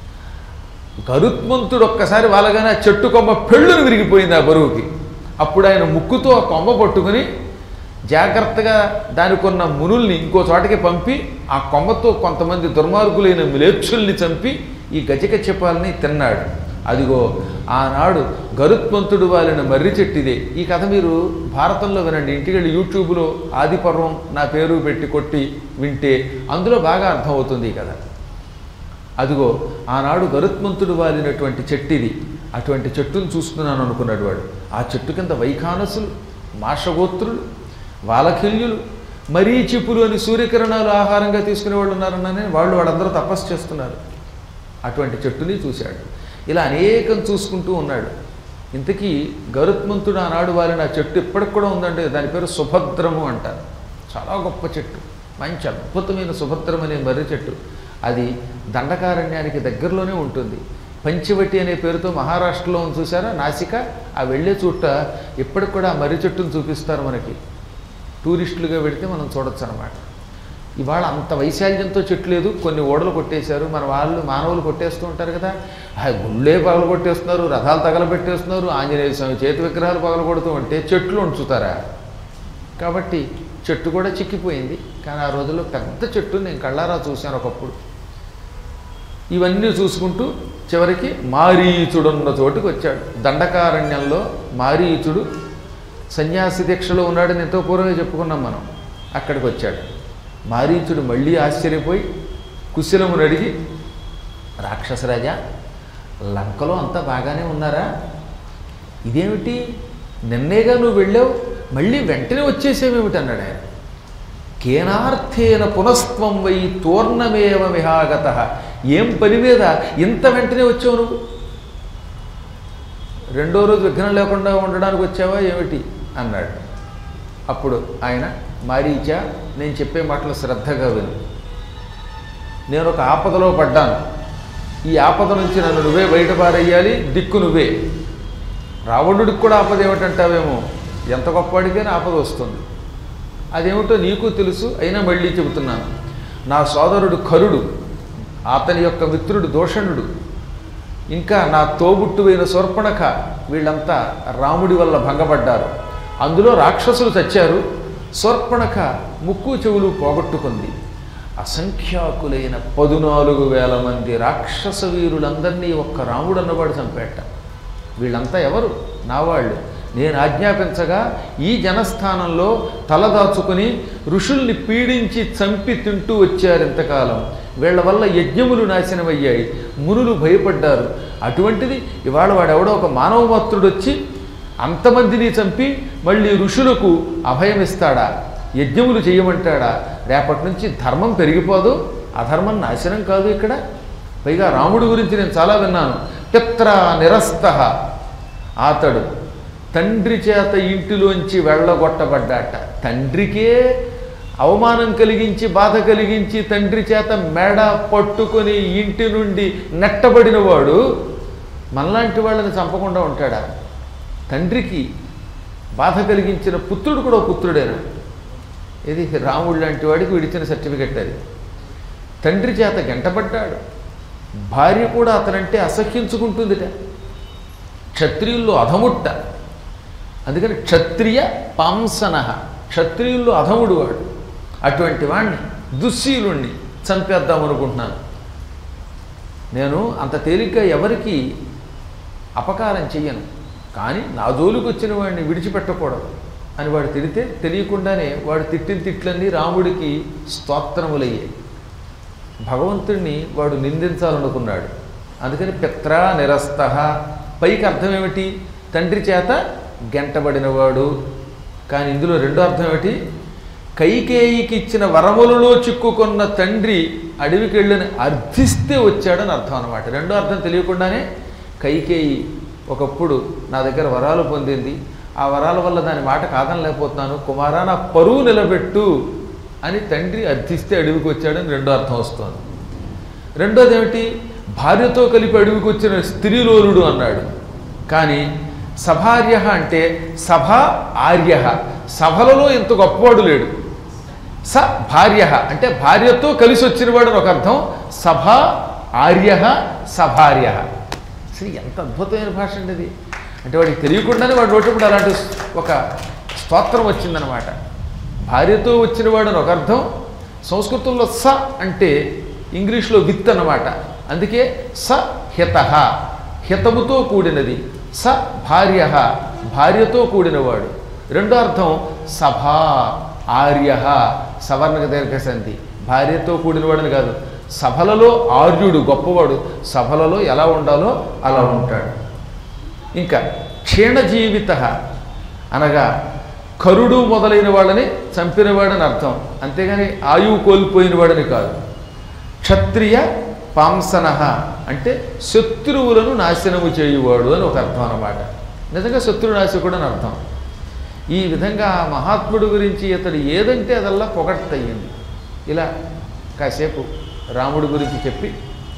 గరుత్మంతుడు ఒక్కసారి వాళ్ళగానే ఆ చెట్టు కొమ్మ పెళ్ళును విరిగిపోయింది ఆ బరువుకి అప్పుడు ఆయన ముక్కుతో ఆ కొమ్మ పట్టుకుని జాగ్రత్తగా దానికి ఉన్న మునుల్ని ఇంకో చోటకి పంపి ఆ కొమ్మతో కొంతమంది దుర్మార్గులైన మిలేచ్చుల్ని చంపి ఈ గజక చెప్పాలని తిన్నాడు అదిగో ఆనాడు గరుత్మంతుడు వాలిన మర్రి చెట్టిదే ఈ కథ మీరు భారతంలో వినండి ఇంటికి వెళ్ళి యూట్యూబ్లో ఆదిపర్వం నా పేరు పెట్టి కొట్టి వింటే అందులో బాగా అర్థమవుతుంది ఈ కథ అదిగో ఆనాడు గరుత్మంతుడు వాలినటువంటి చెట్టిది అటువంటి చెట్టును చూస్తున్నాను అనుకున్నాడు వాడు ఆ చెట్టు కింద వైఖానసులు మాషగోత్రులు వాలకిల్యులు మరీచిపులు అని సూర్యకిరణాలు ఆహారంగా తీసుకునే వాళ్ళు ఉన్నారన్నానే వాళ్ళు వాళ్ళందరూ తపస్సు చేస్తున్నారు అటువంటి చెట్టుని చూశాడు ఇలా అనేకం చూసుకుంటూ ఉన్నాడు ఇంతకీ గరుత్మంతుడు ఆనాడు వారిన ఆ చెట్టు ఇప్పటికి కూడా ఉందండి దాని పేరు సుభద్రము అంటారు చాలా గొప్ప చెట్టు మంచి అద్భుతమైన సుభద్రం అనే మర్రి చెట్టు అది దండకారణ్యానికి దగ్గరలోనే ఉంటుంది పంచవటి అనే పేరుతో మహారాష్ట్రలో ఉంది చూసారా నాసిక ఆ వెళ్ళే చూట ఇప్పటికి కూడా ఆ మర్రి చెట్టును చూపిస్తారు మనకి టూరిస్టులుగా వెడితే మనం చూడొచ్చు అనమాట ఇవాళ అంత వైశాల్యంతో చెట్లు లేదు కొన్ని ఓడలు కొట్టేశారు మన వాళ్ళు మానవులు కొట్టేస్తూ ఉంటారు కదా ఆ గుళ్ళే పగలు కొట్టేస్తున్నారు రథాలు తగలబెట్టేస్తున్నారు ఆంజనేయ స్వామి చేతి విగ్రహాలు పగల కొడుతూ ఉంటే చెట్లు ఉంచుతారా కాబట్టి చెట్టు కూడా చిక్కిపోయింది కానీ ఆ రోజుల్లో పెద్ద చెట్టు నేను కళ్ళారా చూశాను ఒకప్పుడు ఇవన్నీ చూసుకుంటూ చివరికి మారీచుడున్న చోటుకి వచ్చాడు దండకారణ్యంలో మారీచుడు సన్యాసి దీక్షలో ఉన్నాడని ఎంతో పూర్వమే చెప్పుకున్నాం మనం అక్కడికి వచ్చాడు మారీచుడు మళ్ళీ ఆశ్చర్యపోయి కుశలమును అడిగి రాక్షసరాజా లంకలో అంతా బాగానే ఉన్నారా ఇదేమిటి నిన్నేగా నువ్వు వెళ్ళావు మళ్ళీ వెంటనే వచ్చేసేవేమిటి అన్నాడు ఆయన కేనార్థేన పునస్త్వం వై తోర్ణమేవ విహాగత ఏం పని మీద ఇంత వెంటనే వచ్చావు నువ్వు రెండో రోజు విఘ్నం లేకుండా ఉండడానికి వచ్చావా ఏమిటి అన్నాడు అప్పుడు ఆయన మారీచా నేను చెప్పే మాటలు శ్రద్ధగా విను నేను ఒక ఆపదలో పడ్డాను ఈ ఆపద నుంచి నన్ను నువ్వే బయటపారేయాలి దిక్కు నువ్వే రావణుడికి కూడా ఆపద ఏమిటంటావేమో ఎంత గొప్పవాడికైనా ఆపద వస్తుంది అదేమిటో నీకు తెలుసు అయినా మళ్ళీ చెబుతున్నాను నా సోదరుడు కరుడు అతని యొక్క మిత్రుడు దోషణుడు ఇంకా నా తోబుట్టువైన శూర్పణఖ వీళ్ళంతా రాముడి వల్ల భంగపడ్డారు అందులో రాక్షసులు చచ్చారు శూర్పణఖ ముక్కు చెవులు పోగొట్టుకుంది అసంఖ్యాకులైన పదునాలుగు వేల మంది రాక్షస వీరులందరినీ ఒక్క రాముడు అన్నవాడు చంపేట వీళ్ళంతా ఎవరు నా వాళ్ళు నేను ఆజ్ఞాపించగా ఈ జనస్థానంలో తలదాచుకుని ఋషుల్ని పీడించి చంపి తింటూ వచ్చారు ఇంతకాలం వీళ్ళ వల్ల యజ్ఞములు నాశనమయ్యాయి మునులు భయపడ్డారు అటువంటిది ఇవాళ వాడెవడో ఒక మానవ మాత్రుడు వచ్చి అంతమందిని చంపి మళ్ళీ ఋషులకు అభయమిస్తాడా యజ్ఞములు చేయమంటాడా రేపటి నుంచి ధర్మం పెరిగిపోదు అధర్మం నాశనం కాదు ఇక్కడ పైగా రాముడి గురించి నేను చాలా విన్నాను పిత్ర నిరస్త అతడు తండ్రి చేత ఇంటిలోంచి వెళ్ళగొట్టబడ్డాట తండ్రికే అవమానం కలిగించి బాధ కలిగించి తండ్రి చేత మెడ పట్టుకొని ఇంటి నుండి నెట్టబడిన వాడు మనలాంటి వాళ్ళని చంపకుండా ఉంటాడా తండ్రికి బాధ కలిగించిన పుత్రుడు కూడా ఒక పుత్రుడేనా ఇది రాముడు లాంటి వాడికి విడిచిన సర్టిఫికెట్ అది తండ్రి చేత గంటపడ్డాడు భార్య కూడా అతనంటే అసహ్యించుకుంటుందిట క్షత్రియుల్లో అధముట్ట అందుకని క్షత్రియ పాంసన క్షత్రియుల్లో అధముడు వాడు అటువంటి వాణ్ణి దుశ్శీలుణ్ణి చంపేద్దాం అనుకుంటున్నాను నేను అంత తేలిగ్గా ఎవరికి అపకారం చెయ్యను కానీ నా జోలికి వచ్చిన వాడిని విడిచిపెట్టకూడదు అని వాడు తిడితే తెలియకుండానే వాడు తిట్టిన తిట్లన్నీ రాముడికి స్తోత్రములయ్యాయి భగవంతుణ్ణి వాడు నిందించాలనుకున్నాడు అందుకని పిత్ర నిరస్త పైకి అర్థం ఏమిటి తండ్రి చేత గెంటబడినవాడు కానీ ఇందులో రెండో అర్థం ఏమిటి కైకేయికి ఇచ్చిన వరములలో చిక్కుకున్న తండ్రి అడవికి వెళ్ళని అర్థిస్తే వచ్చాడని అర్థం అనమాట రెండో అర్థం తెలియకుండానే కైకేయి ఒకప్పుడు నా దగ్గర వరాలు పొందింది ఆ వరాల వల్ల దాని మాట కాదనలేకపోతున్నాను కుమారా నా పరువు నిలబెట్టు అని తండ్రి అర్థిస్తే అడవికి వచ్చాడని రెండో అర్థం వస్తుంది రెండోది ఏమిటి భార్యతో కలిపి అడవికి వచ్చిన స్త్రీలోలుడు అన్నాడు కానీ సభార్య అంటే సభ ఆర్య సభలలో ఇంత గొప్పవాడు లేడు స భార్య అంటే భార్యతో కలిసి వచ్చినవాడు అని ఒక అర్థం సభ ఆర్య సభార్య అసలు ఎంత అద్భుతమైన భాష అండి ఇది అంటే వాడికి తెలియకుండానే వాడు నోటప్పుడు అలాంటి ఒక స్తోత్రం వచ్చిందనమాట భార్యతో వచ్చినవాడు అని ఒక అర్థం సంస్కృతంలో స అంటే ఇంగ్లీష్లో విత్ అన్నమాట అందుకే స హిత హితముతో కూడినది స భార్య భార్యతో కూడినవాడు రెండో అర్థం సభా ఆర్య సవర్ణక దీర్ఘసంధి భార్యతో కూడినవాడని కాదు సభలలో ఆర్యుడు గొప్పవాడు సభలలో ఎలా ఉండాలో అలా ఉంటాడు ఇంకా క్షీణజీవిత అనగా కరుడు మొదలైన వాళ్ళని చంపినవాడని అర్థం అంతేగాని ఆయువు కోల్పోయిన వాడని కాదు క్షత్రియ పాంసన అంటే శత్రువులను నాశనము చేయువాడు అని ఒక అర్థం అన్నమాట నిజంగా శత్రు నాశకుడు అని అర్థం ఈ విధంగా ఆ మహాత్ముడు గురించి ఇతడు ఏదంటే అదల్లా పొగట్టయ్యింది ఇలా కాసేపు రాముడి గురించి చెప్పి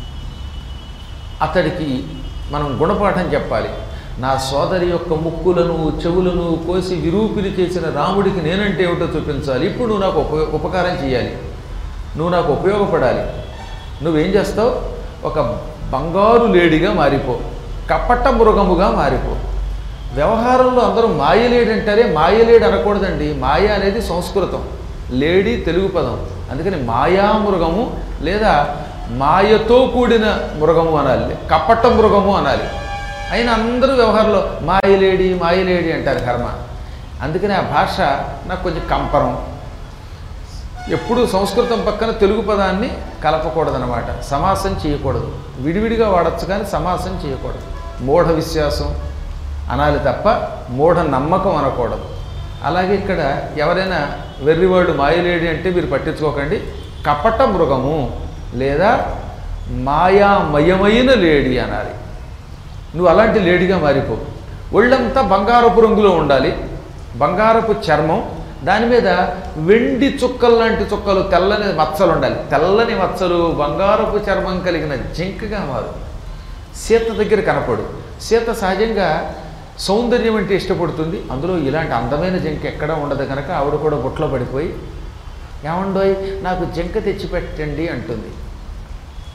అతడికి మనం గుణపాఠం చెప్పాలి నా సోదరి యొక్క ముక్కులను చెవులను కోసి విరూపిని చేసిన రాముడికి నేనంటే ఏమిటో చూపించాలి ఇప్పుడు నువ్వు నాకు ఉప ఉపకారం చేయాలి నువ్వు నాకు ఉపయోగపడాలి నువ్వేం చేస్తావు ఒక బంగారు లేడిగా మారిపో కపట మృగముగా మారిపో వ్యవహారంలో అందరూ మాయలేడి అంటారే మాయలేడి అనకూడదండి మాయ అనేది సంస్కృతం లేడీ తెలుగు పదం అందుకని మాయామృగము లేదా మాయతో కూడిన మృగము అనాలి కపట మృగము అనాలి అయినా అందరూ వ్యవహారంలో మాయలేడి మాయలేడి అంటారు కర్మ అందుకని ఆ భాష నాకు కొంచెం కంపరం ఎప్పుడు సంస్కృతం పక్కన తెలుగు పదాన్ని కలపకూడదనమాట సమాసం చేయకూడదు విడివిడిగా వాడచ్చు కానీ సమాసం చేయకూడదు మూఢ విశ్వాసం అనాలి తప్ప మూఢ నమ్మకం అనకూడదు అలాగే ఇక్కడ ఎవరైనా వెర్రివాళ్ళు మాయలేడి అంటే మీరు పట్టించుకోకండి కపట మృగము లేదా మాయామయమైన లేడి అనాలి నువ్వు అలాంటి లేడిగా మారిపో ఒళ్ళంతా బంగారపు రంగులో ఉండాలి బంగారపు చర్మం దాని మీద వెండి చుక్కలు లాంటి చుక్కలు తెల్లని మచ్చలు ఉండాలి తెల్లని మచ్చలు బంగారపు చర్మం కలిగిన జింకగా మారు సీత దగ్గర కనపడు సీత సహజంగా సౌందర్యం అంటే ఇష్టపడుతుంది అందులో ఇలాంటి అందమైన జింక ఎక్కడా ఉండదు కనుక ఆవిడ కూడా బుట్టలో పడిపోయి ఏమండోయ్ నాకు జింక తెచ్చిపెట్టండి అంటుంది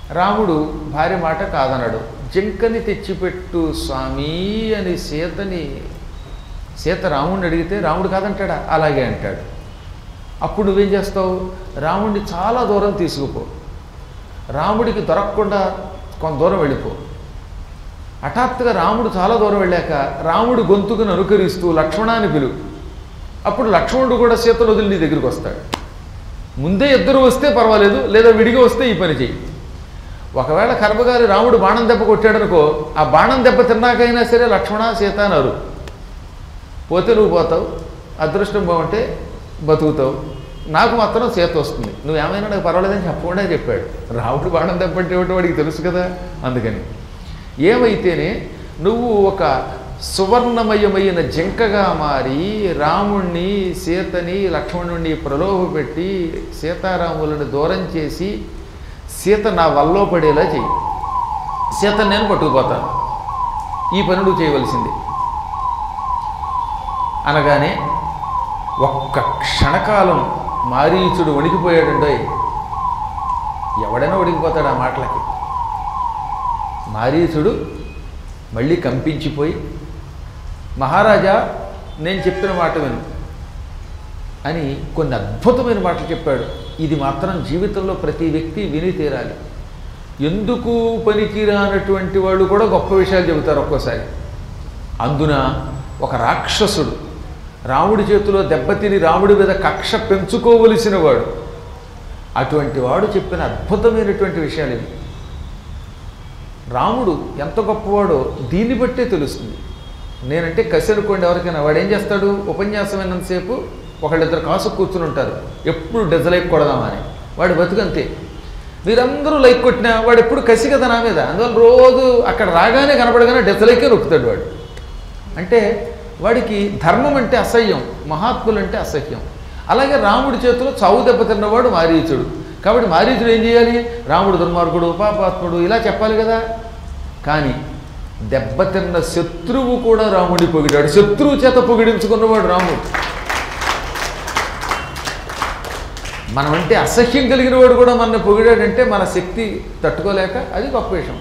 రాముడు భార్య మాట కాదన్నాడు జింకని తెచ్చిపెట్టు స్వామి అని సీతని సీత రాముడిని అడిగితే రాముడు కాదంటాడా అలాగే అంటాడు అప్పుడు నువ్వేం చేస్తావు రాముడిని చాలా దూరం తీసుకుపో రాముడికి దొరకకుండా కొంత దూరం వెళ్ళిపో హఠాత్తుగా రాముడు చాలా దూరం వెళ్ళాక రాముడు గొంతుకును అనుకరిస్తూ లక్ష్మణాన్ని పిలువు అప్పుడు లక్ష్మణుడు కూడా సీతను వదిలి నీ దగ్గరికి వస్తాడు ముందే ఇద్దరు వస్తే పర్వాలేదు లేదా విడిగా వస్తే ఈ పని చెయ్యి ఒకవేళ కర్మగారి రాముడు బాణం దెబ్బ కొట్టాడనుకో ఆ బాణం దెబ్బ తిన్నాకైనా సరే లక్ష్మణ సీత అన్నారు పోతే నువ్వు పోతావు అదృష్టం బాగుంటే బతుకుతావు నాకు మాత్రం చేత వస్తుంది నువ్వేమైనా నాకు పర్వాలేదని చెప్పకుండా చెప్పాడు రాముడు బాణం దెబ్బంటే ఏమిటో వాడికి తెలుసు కదా అందుకని ఏమైతేనే నువ్వు ఒక సువర్ణమయమైన జింకగా మారి రాముణ్ణి సీతని లక్ష్మణుణ్ణి ప్రలోభపెట్టి సీతారాములను దూరం చేసి సీత నా వల్లో పడేలా చెయ్యి సీత నేను పట్టుకుపోతాను ఈ పని నువ్వు చేయవలసింది అనగానే ఒక్క క్షణకాలం మారీచుడు వణికిపోయాడండోయ్ ఎవడైనా వణికిపోతాడు ఆ మాటలకి మారీచుడు మళ్ళీ కంపించిపోయి మహారాజా నేను చెప్పిన మాట విను అని కొన్ని అద్భుతమైన మాటలు చెప్పాడు ఇది మాత్రం జీవితంలో ప్రతి వ్యక్తి విని తీరాలి ఎందుకు పనికిరానటువంటి వాళ్ళు కూడా గొప్ప విషయాలు చెబుతారు ఒక్కోసారి అందున ఒక రాక్షసుడు రాముడి చేతిలో దెబ్బతిని రాముడి మీద కక్ష పెంచుకోవలసిన వాడు అటువంటి వాడు చెప్పిన అద్భుతమైనటువంటి విషయాలు ఇవి రాముడు ఎంత గొప్పవాడో దీన్ని బట్టే తెలుస్తుంది నేనంటే కసి అనుకోండి ఎవరికైనా వాడు ఏం చేస్తాడు ఉపన్యాసం అయినంతసేపు ఒకళ్ళిద్దరు కాసు కూర్చుని ఉంటారు ఎప్పుడు డెజలైక్ కొడదామని వాడు బతుకంతే మీరందరూ లైక్ కొట్టినా వాడు ఎప్పుడు కసి కదా నా మీద అందువల్ల రోజు అక్కడ రాగానే కనపడగానే డెజలైకే నొక్కుతాడు వాడు అంటే వాడికి ధర్మం అంటే అసహ్యం మహాత్ములు అంటే అసహ్యం అలాగే రాముడి చేతిలో చావు దెబ్బతిన్నవాడు మారీచుడు కాబట్టి మారీచుడు ఏం చేయాలి రాముడు దుర్మార్గుడు పాపాత్ముడు ఇలా చెప్పాలి కదా కానీ దెబ్బతిన్న శత్రువు కూడా రాముడి పొగిడాడు శత్రువు చేత పొగిడించుకున్నవాడు రాముడు మనమంటే అసహ్యం కలిగిన వాడు కూడా మన పొగిడాడంటే మన శక్తి తట్టుకోలేక అది గొప్ప విషయం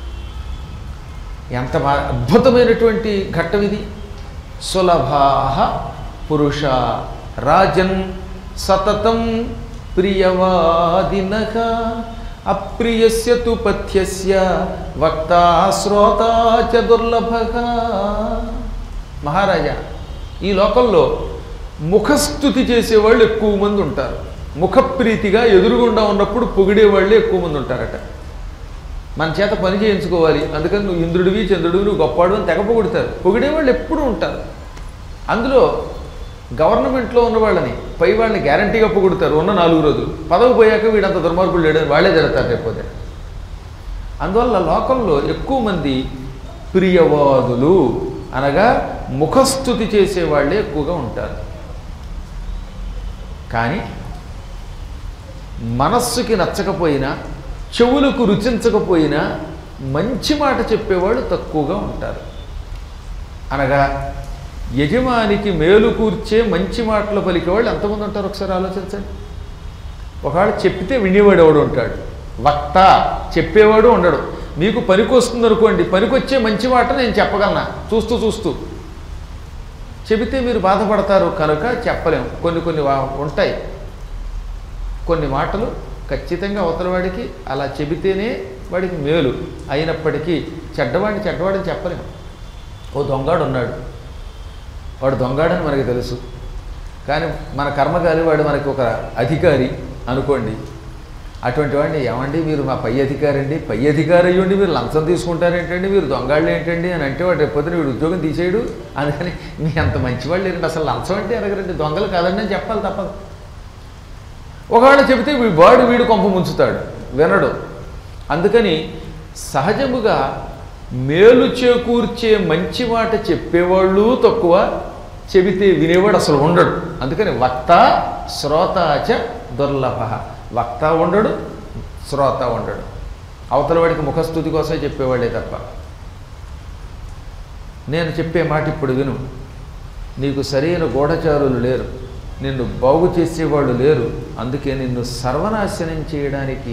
ఎంత బా- అద్భుతమైనటువంటి ఘట్టం ఇది సులభాహ పురుష రాజన్ సతతం ప్రియవాదినః అప్రియస్య తు పథ్యస్య వక్త శ్రోత చ దుర్లభః మహారాజా ఈ లోకంలో ముఖస్థుతి చేసేవాళ్ళు ఎక్కువ మంది ఉంటారు ముఖప్రీతిగా ఎదురుగుండా ఉన్నప్పుడు పొగిడేవాళ్ళే ఎక్కువ మంది ఉంటారట మన చేత పని చేయించుకోవాలి అందుకని నువ్వు ఇంద్రుడివి చంద్రుడివి నువ్వు గొప్పవాడు అని తెగ పొగుడుతారు పొగిడేవాళ్ళు ఎప్పుడూ ఉంటారు అందులో గవర్నమెంట్లో ఉన్న వాళ్ళని పై వాళ్ళని గ్యారంటీగా పొగుడుతారు ఉన్న నాలుగు రోజులు పదవి పోయాక వీడంత దుర్మార్గుడు లేడని వాళ్ళే జరుగుతారు రేపోతే అందువల్ల లోకంలో ఎక్కువ మంది ప్రియవాదులు అనగా ముఖస్థుతి చేసేవాళ్ళే ఎక్కువగా ఉంటారు కానీ మనస్సుకి నచ్చకపోయినా చెవులకు రుచించకపోయినా మంచి మాట చెప్పేవాళ్ళు తక్కువగా ఉంటారు అనగా యజమానికి మేలు కూర్చే మంచి మాటలు పలికేవాళ్ళు ఎంతమంది ఉంటారు ఒకసారి ఆలోచించండి ఒకవేళ చెప్పితే వినేవాడు ఎవడు ఉంటాడు వక్త చెప్పేవాడు ఉండడు మీకు పనికొస్తుంది అనుకోండి పనికొచ్చే మంచి మాట నేను చెప్పగలనా చూస్తూ చూస్తూ చెబితే మీరు బాధపడతారు కనుక చెప్పలేం కొన్ని కొన్ని వా- ఉంటాయి కొన్ని మాటలు ఖచ్చితంగా అవతలవాడికి అలా చెబితేనే వాడికి మేలు అయినప్పటికీ చెడ్డవాడిని చెడ్డవాడిని చెప్పలేం ఓ దొంగాడు ఉన్నాడు వాడు దొంగాడని మనకి తెలుసు కానీ మన కర్మకారి వాడు మనకి ఒక అధికారి అనుకోండి అటువంటి వాడిని ఏమండి మీరు మా పై అధికారి అండి పై అధికారి అయ్యండి మీరు లంచం తీసుకుంటారేంటండి మీరు దొంగాళ్ళు ఏంటండి అని అంటే వాడు రేపొద్దున వీడు ఉద్యోగం తీసేయడు అందుకని మీ అంత మంచివాళ్ళు లేరండి అసలు లంచం అంటే ఎరగరండి దొంగలు కాదండి అని చెప్పాలి తప్పదు ఒకవేళ చెబితే వీ- వాడు వీడు కొంప ముంచుతాడు వినడు అందుకని సహజముగా మేలు చేకూర్చే మంచి మాట చెప్పేవాళ్ళు తక్కువ చెబితే వినేవాడు అసలు ఉండడు అందుకని వక్త శ్రోతాచ దుర్లభ వక్త ఉండడు శ్రోత ఉండడు అవతల వాడికి ముఖస్థుతి కోసమే చెప్పేవాళ్ళే తప్ప నేను చెప్పే మాట ఇప్పుడు విను నీకు సరైన గూఢచారులు లేరు నిన్ను బాగు చేసేవాళ్ళు లేరు అందుకే నిన్ను సర్వనాశనం చేయడానికి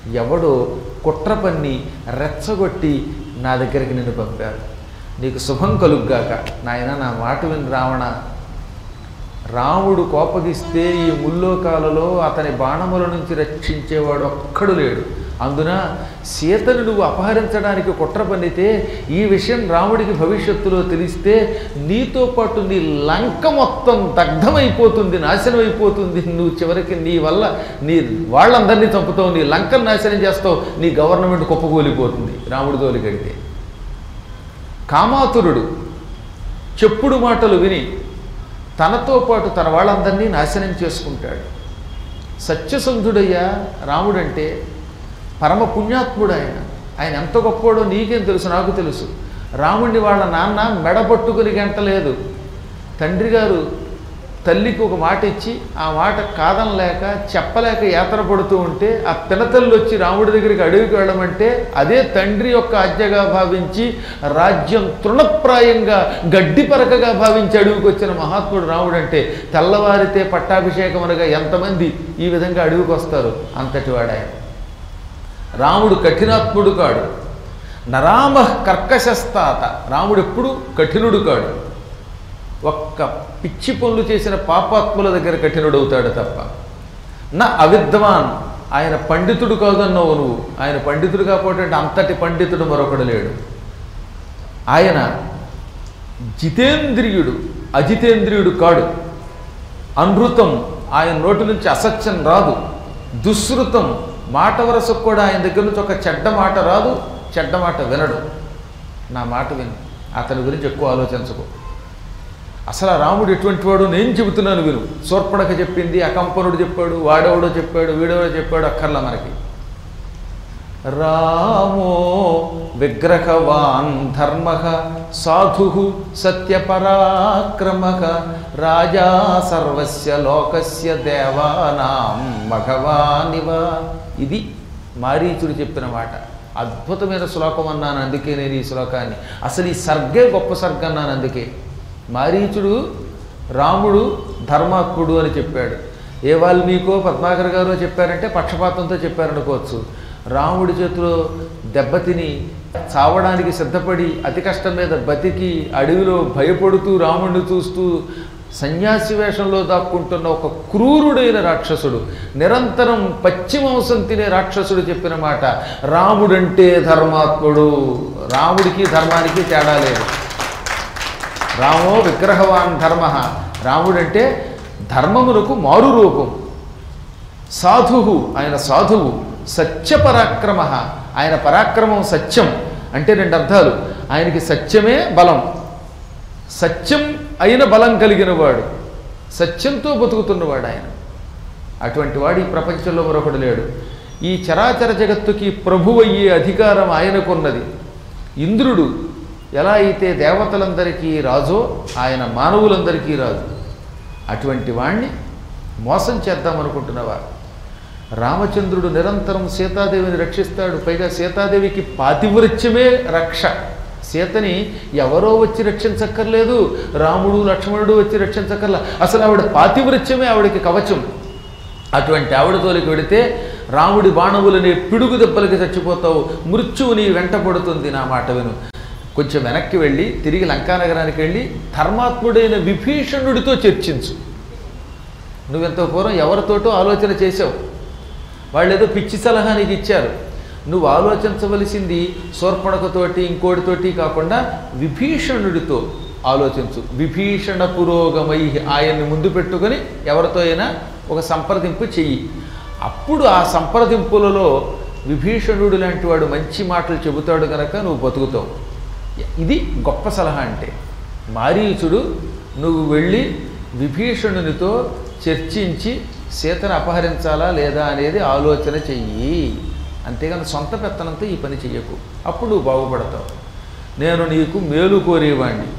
ఎవడో కుట్ర పన్ని రెచ్చగొట్టి నా దగ్గరికి నిన్ను పంపారు నీకు శుభం కలుగ్గాక నాయన నా మాట విని రావణ రాముడు కోపగిస్తే ఈ ముల్లోకాలలో అతని బాణముల నుంచి రక్షించేవాడు ఒక్కడు లేడు అందున సీతను నువ్వు అపహరించడానికి కుట్ర పన్నితే ఈ విషయం రాముడికి భవిష్యత్తులో తెలిస్తే నీతో పాటు నీ లంక మొత్తం దగ్ధమైపోతుంది నాశనం అయిపోతుంది నువ్వు చివరికి నీ వల్ల నీ వాళ్ళందరినీ చంపుతావు నీ లంకను నాశనం చేస్తావు నీ గవర్నమెంట్ కుప్పకూలిపోతుంది రాముడి తోలికెడితే కామాతురుడు చెప్పుడు మాటలు విని తనతో పాటు తన వాళ్ళందరినీ నాశనం చేసుకుంటాడు సత్యసంధుడయ్యా రాముడంటే పరమ పుణ్యాత్ముడు ఆయన ఆయన ఎంత గొప్పోడో నీకేం తెలుసు నాకు తెలుసు రాముడిని వాళ్ళ నాన్న మెడపట్టుకుని గంటలేదు తండ్రి గారు తల్లికి ఒక మాట ఇచ్చి ఆ మాట కాదనలేక చెప్పలేక యాతన పడుతూ ఉంటే ఆ పినతల్లి వచ్చి రాముడి దగ్గరికి అడవికి వెళ్ళమంటే అదే తండ్రి యొక్క ఆజ్ఞగా భావించి రాజ్యం తృణప్రాయంగా గడ్డి పరకగా భావించి అడవికి వచ్చిన మహాత్ముడు రాముడు అంటే తెల్లవారితే పట్టాభిషేకం అనగా ఎంతమంది ఈ విధంగా అడవికి వస్తారు అంతటి వాడాయన రాముడు కఠినాత్ముడు కాడు నరామ కర్కశస్తాత రాముడు ఎప్పుడు కఠినుడు కాడు ఒక్క పిచ్చి పనులు చేసిన పాపాత్ముల దగ్గర కఠినుడవుతాడు తప్ప నా అవిద్వాన్ ఆయన పండితుడు కాదన్నావు నువ్వు ఆయన పండితుడు కాకపోతే అంతటి పండితుడు మరొకడు లేడు ఆయన జితేంద్రియుడు అజితేంద్రియుడు కాడు అనృతం ఆయన నోటి నుంచి అసత్యం రాదు దుశ్రుతం మాట వరసకు కూడా ఆయన దగ్గర నుంచి ఒక చెడ్డ మాట రాదు చెడ్డ మాట వినడు నా మాట విను అతని గురించి ఎక్కువ ఆలోచించకు అసలు ఆ రాముడు ఎటువంటి వాడు నేను చెబుతున్నాను విను శూర్పణక చెప్పింది అకంపనుడు చెప్పాడు వాడెవడో చెప్పాడు వీడెవడో చెప్పాడు అక్కర్లా మనకి రామో విగ్రహవాన్ ధర్మ సాధు సత్యపరాక్రమ రాజా సర్వస్య లోకస్య దేవానాం భగవానివ ఇది మారీచుడు చెప్పిన మాట అద్భుతమైన శ్లోకం అన్నాను అందుకే నేను ఈ శ్లోకాన్ని అసలు ఈ సర్గే గొప్ప సర్గ అన్నాను అందుకే మారీచుడు రాముడు ధర్మాత్ముడు అని చెప్పాడు ఏ వాల్మీకో పద్మాకర్ గారో చెప్పారంటే పక్షపాతంతో చెప్పారనుకోవచ్చు రాముడి చేతిలో దెబ్బతిని చావడానికి సిద్ధపడి అతి కష్టం మీద బతికి అడవిలో భయపడుతూ రాముడిని చూస్తూ సన్యాసి వేషంలో దాక్కుంటున్న ఒక క్రూరుడైన రాక్షసుడు నిరంతరం పచ్చి మాంసం తినే రాక్షసుడు చెప్పిన మాట రాముడంటే ధర్మాత్ముడు రాముడికి ధర్మానికి తేడా లేదు రామో విగ్రహవాన్ ధర్మ రాముడంటే ధర్మమునకు మారు రూపం సాధువు ఆయన సాధువు సత్యపరాక్రమ ఆయన పరాక్రమం సత్యం అంటే రెండు అర్థాలు ఆయనకి సత్యమే బలం సత్యం అయిన బలం కలిగిన వాడు సత్యంతో బతుకుతున్నవాడు ఆయన అటువంటి వాడు ఈ ప్రపంచంలో మరొకడు లేడు ఈ చరాచర జగత్తుకి ప్రభు అయ్యే అధికారం ఆయనకున్నది ఇంద్రుడు ఎలా అయితే దేవతలందరికీ రాజో ఆయన మానవులందరికీ రాజు అటువంటి వాణ్ణి మోసం చేద్దామనుకుంటున్నవా రామచంద్రుడు నిరంతరం సీతాదేవిని రక్షిస్తాడు పైగా సీతాదేవికి పాతివృత్యమే రక్ష సీతని ఎవరో వచ్చి రక్షించక్కర్లేదు రాముడు లక్ష్మణుడు వచ్చి రక్షించక్కర్లా అసలు ఆవిడ పాతివృత్యమే ఆవిడకి కవచం అటువంటి ఆవిడ తోలికి వెడితే రాముడి బాణములని పిడుగు దెబ్బలకి చచ్చిపోతావు మృత్యువు నీ వెంట పడుతుంది నా మాట విను కొంచెం వెనక్కి వెళ్ళి తిరిగి లంకానగరానికి వెళ్ళి ధర్మాత్ముడైన విభీషణుడితో చర్చించు నువ్వెంత పూర్వం ఎవరితోటో ఆలోచన చేసావు వాళ్ళు ఏదో పిచ్చి సలహా నీకు ఇచ్చారు నువ్వు ఆలోచించవలసింది శూర్పణకతోటి ఇంకోటితోటి కాకుండా విభీషణుడితో ఆలోచించు విభీషణ పురోగమై ఆయన్ని ముందు పెట్టుకొని ఎవరితో అయినా ఒక సంప్రదింపు చెయ్యి అప్పుడు ఆ సంప్రదింపులలో విభీషణుడు లాంటి వాడు మంచి మాటలు చెబుతాడు కనుక నువ్వు బతుకుతావు ఇది గొప్ప సలహా అంటే మారీచుడు నువ్వు వెళ్ళి విభీషణునితో చర్చించి సీతను అపహరించాలా లేదా అనేది ఆలోచన చెయ్యి అంతేగాని సొంత పెత్తనంతో ఈ పని చెయ్యకు అప్పుడు నువ్వు బాగుపడతావు నేను నీకు మేలు కోరేవాణ్ణి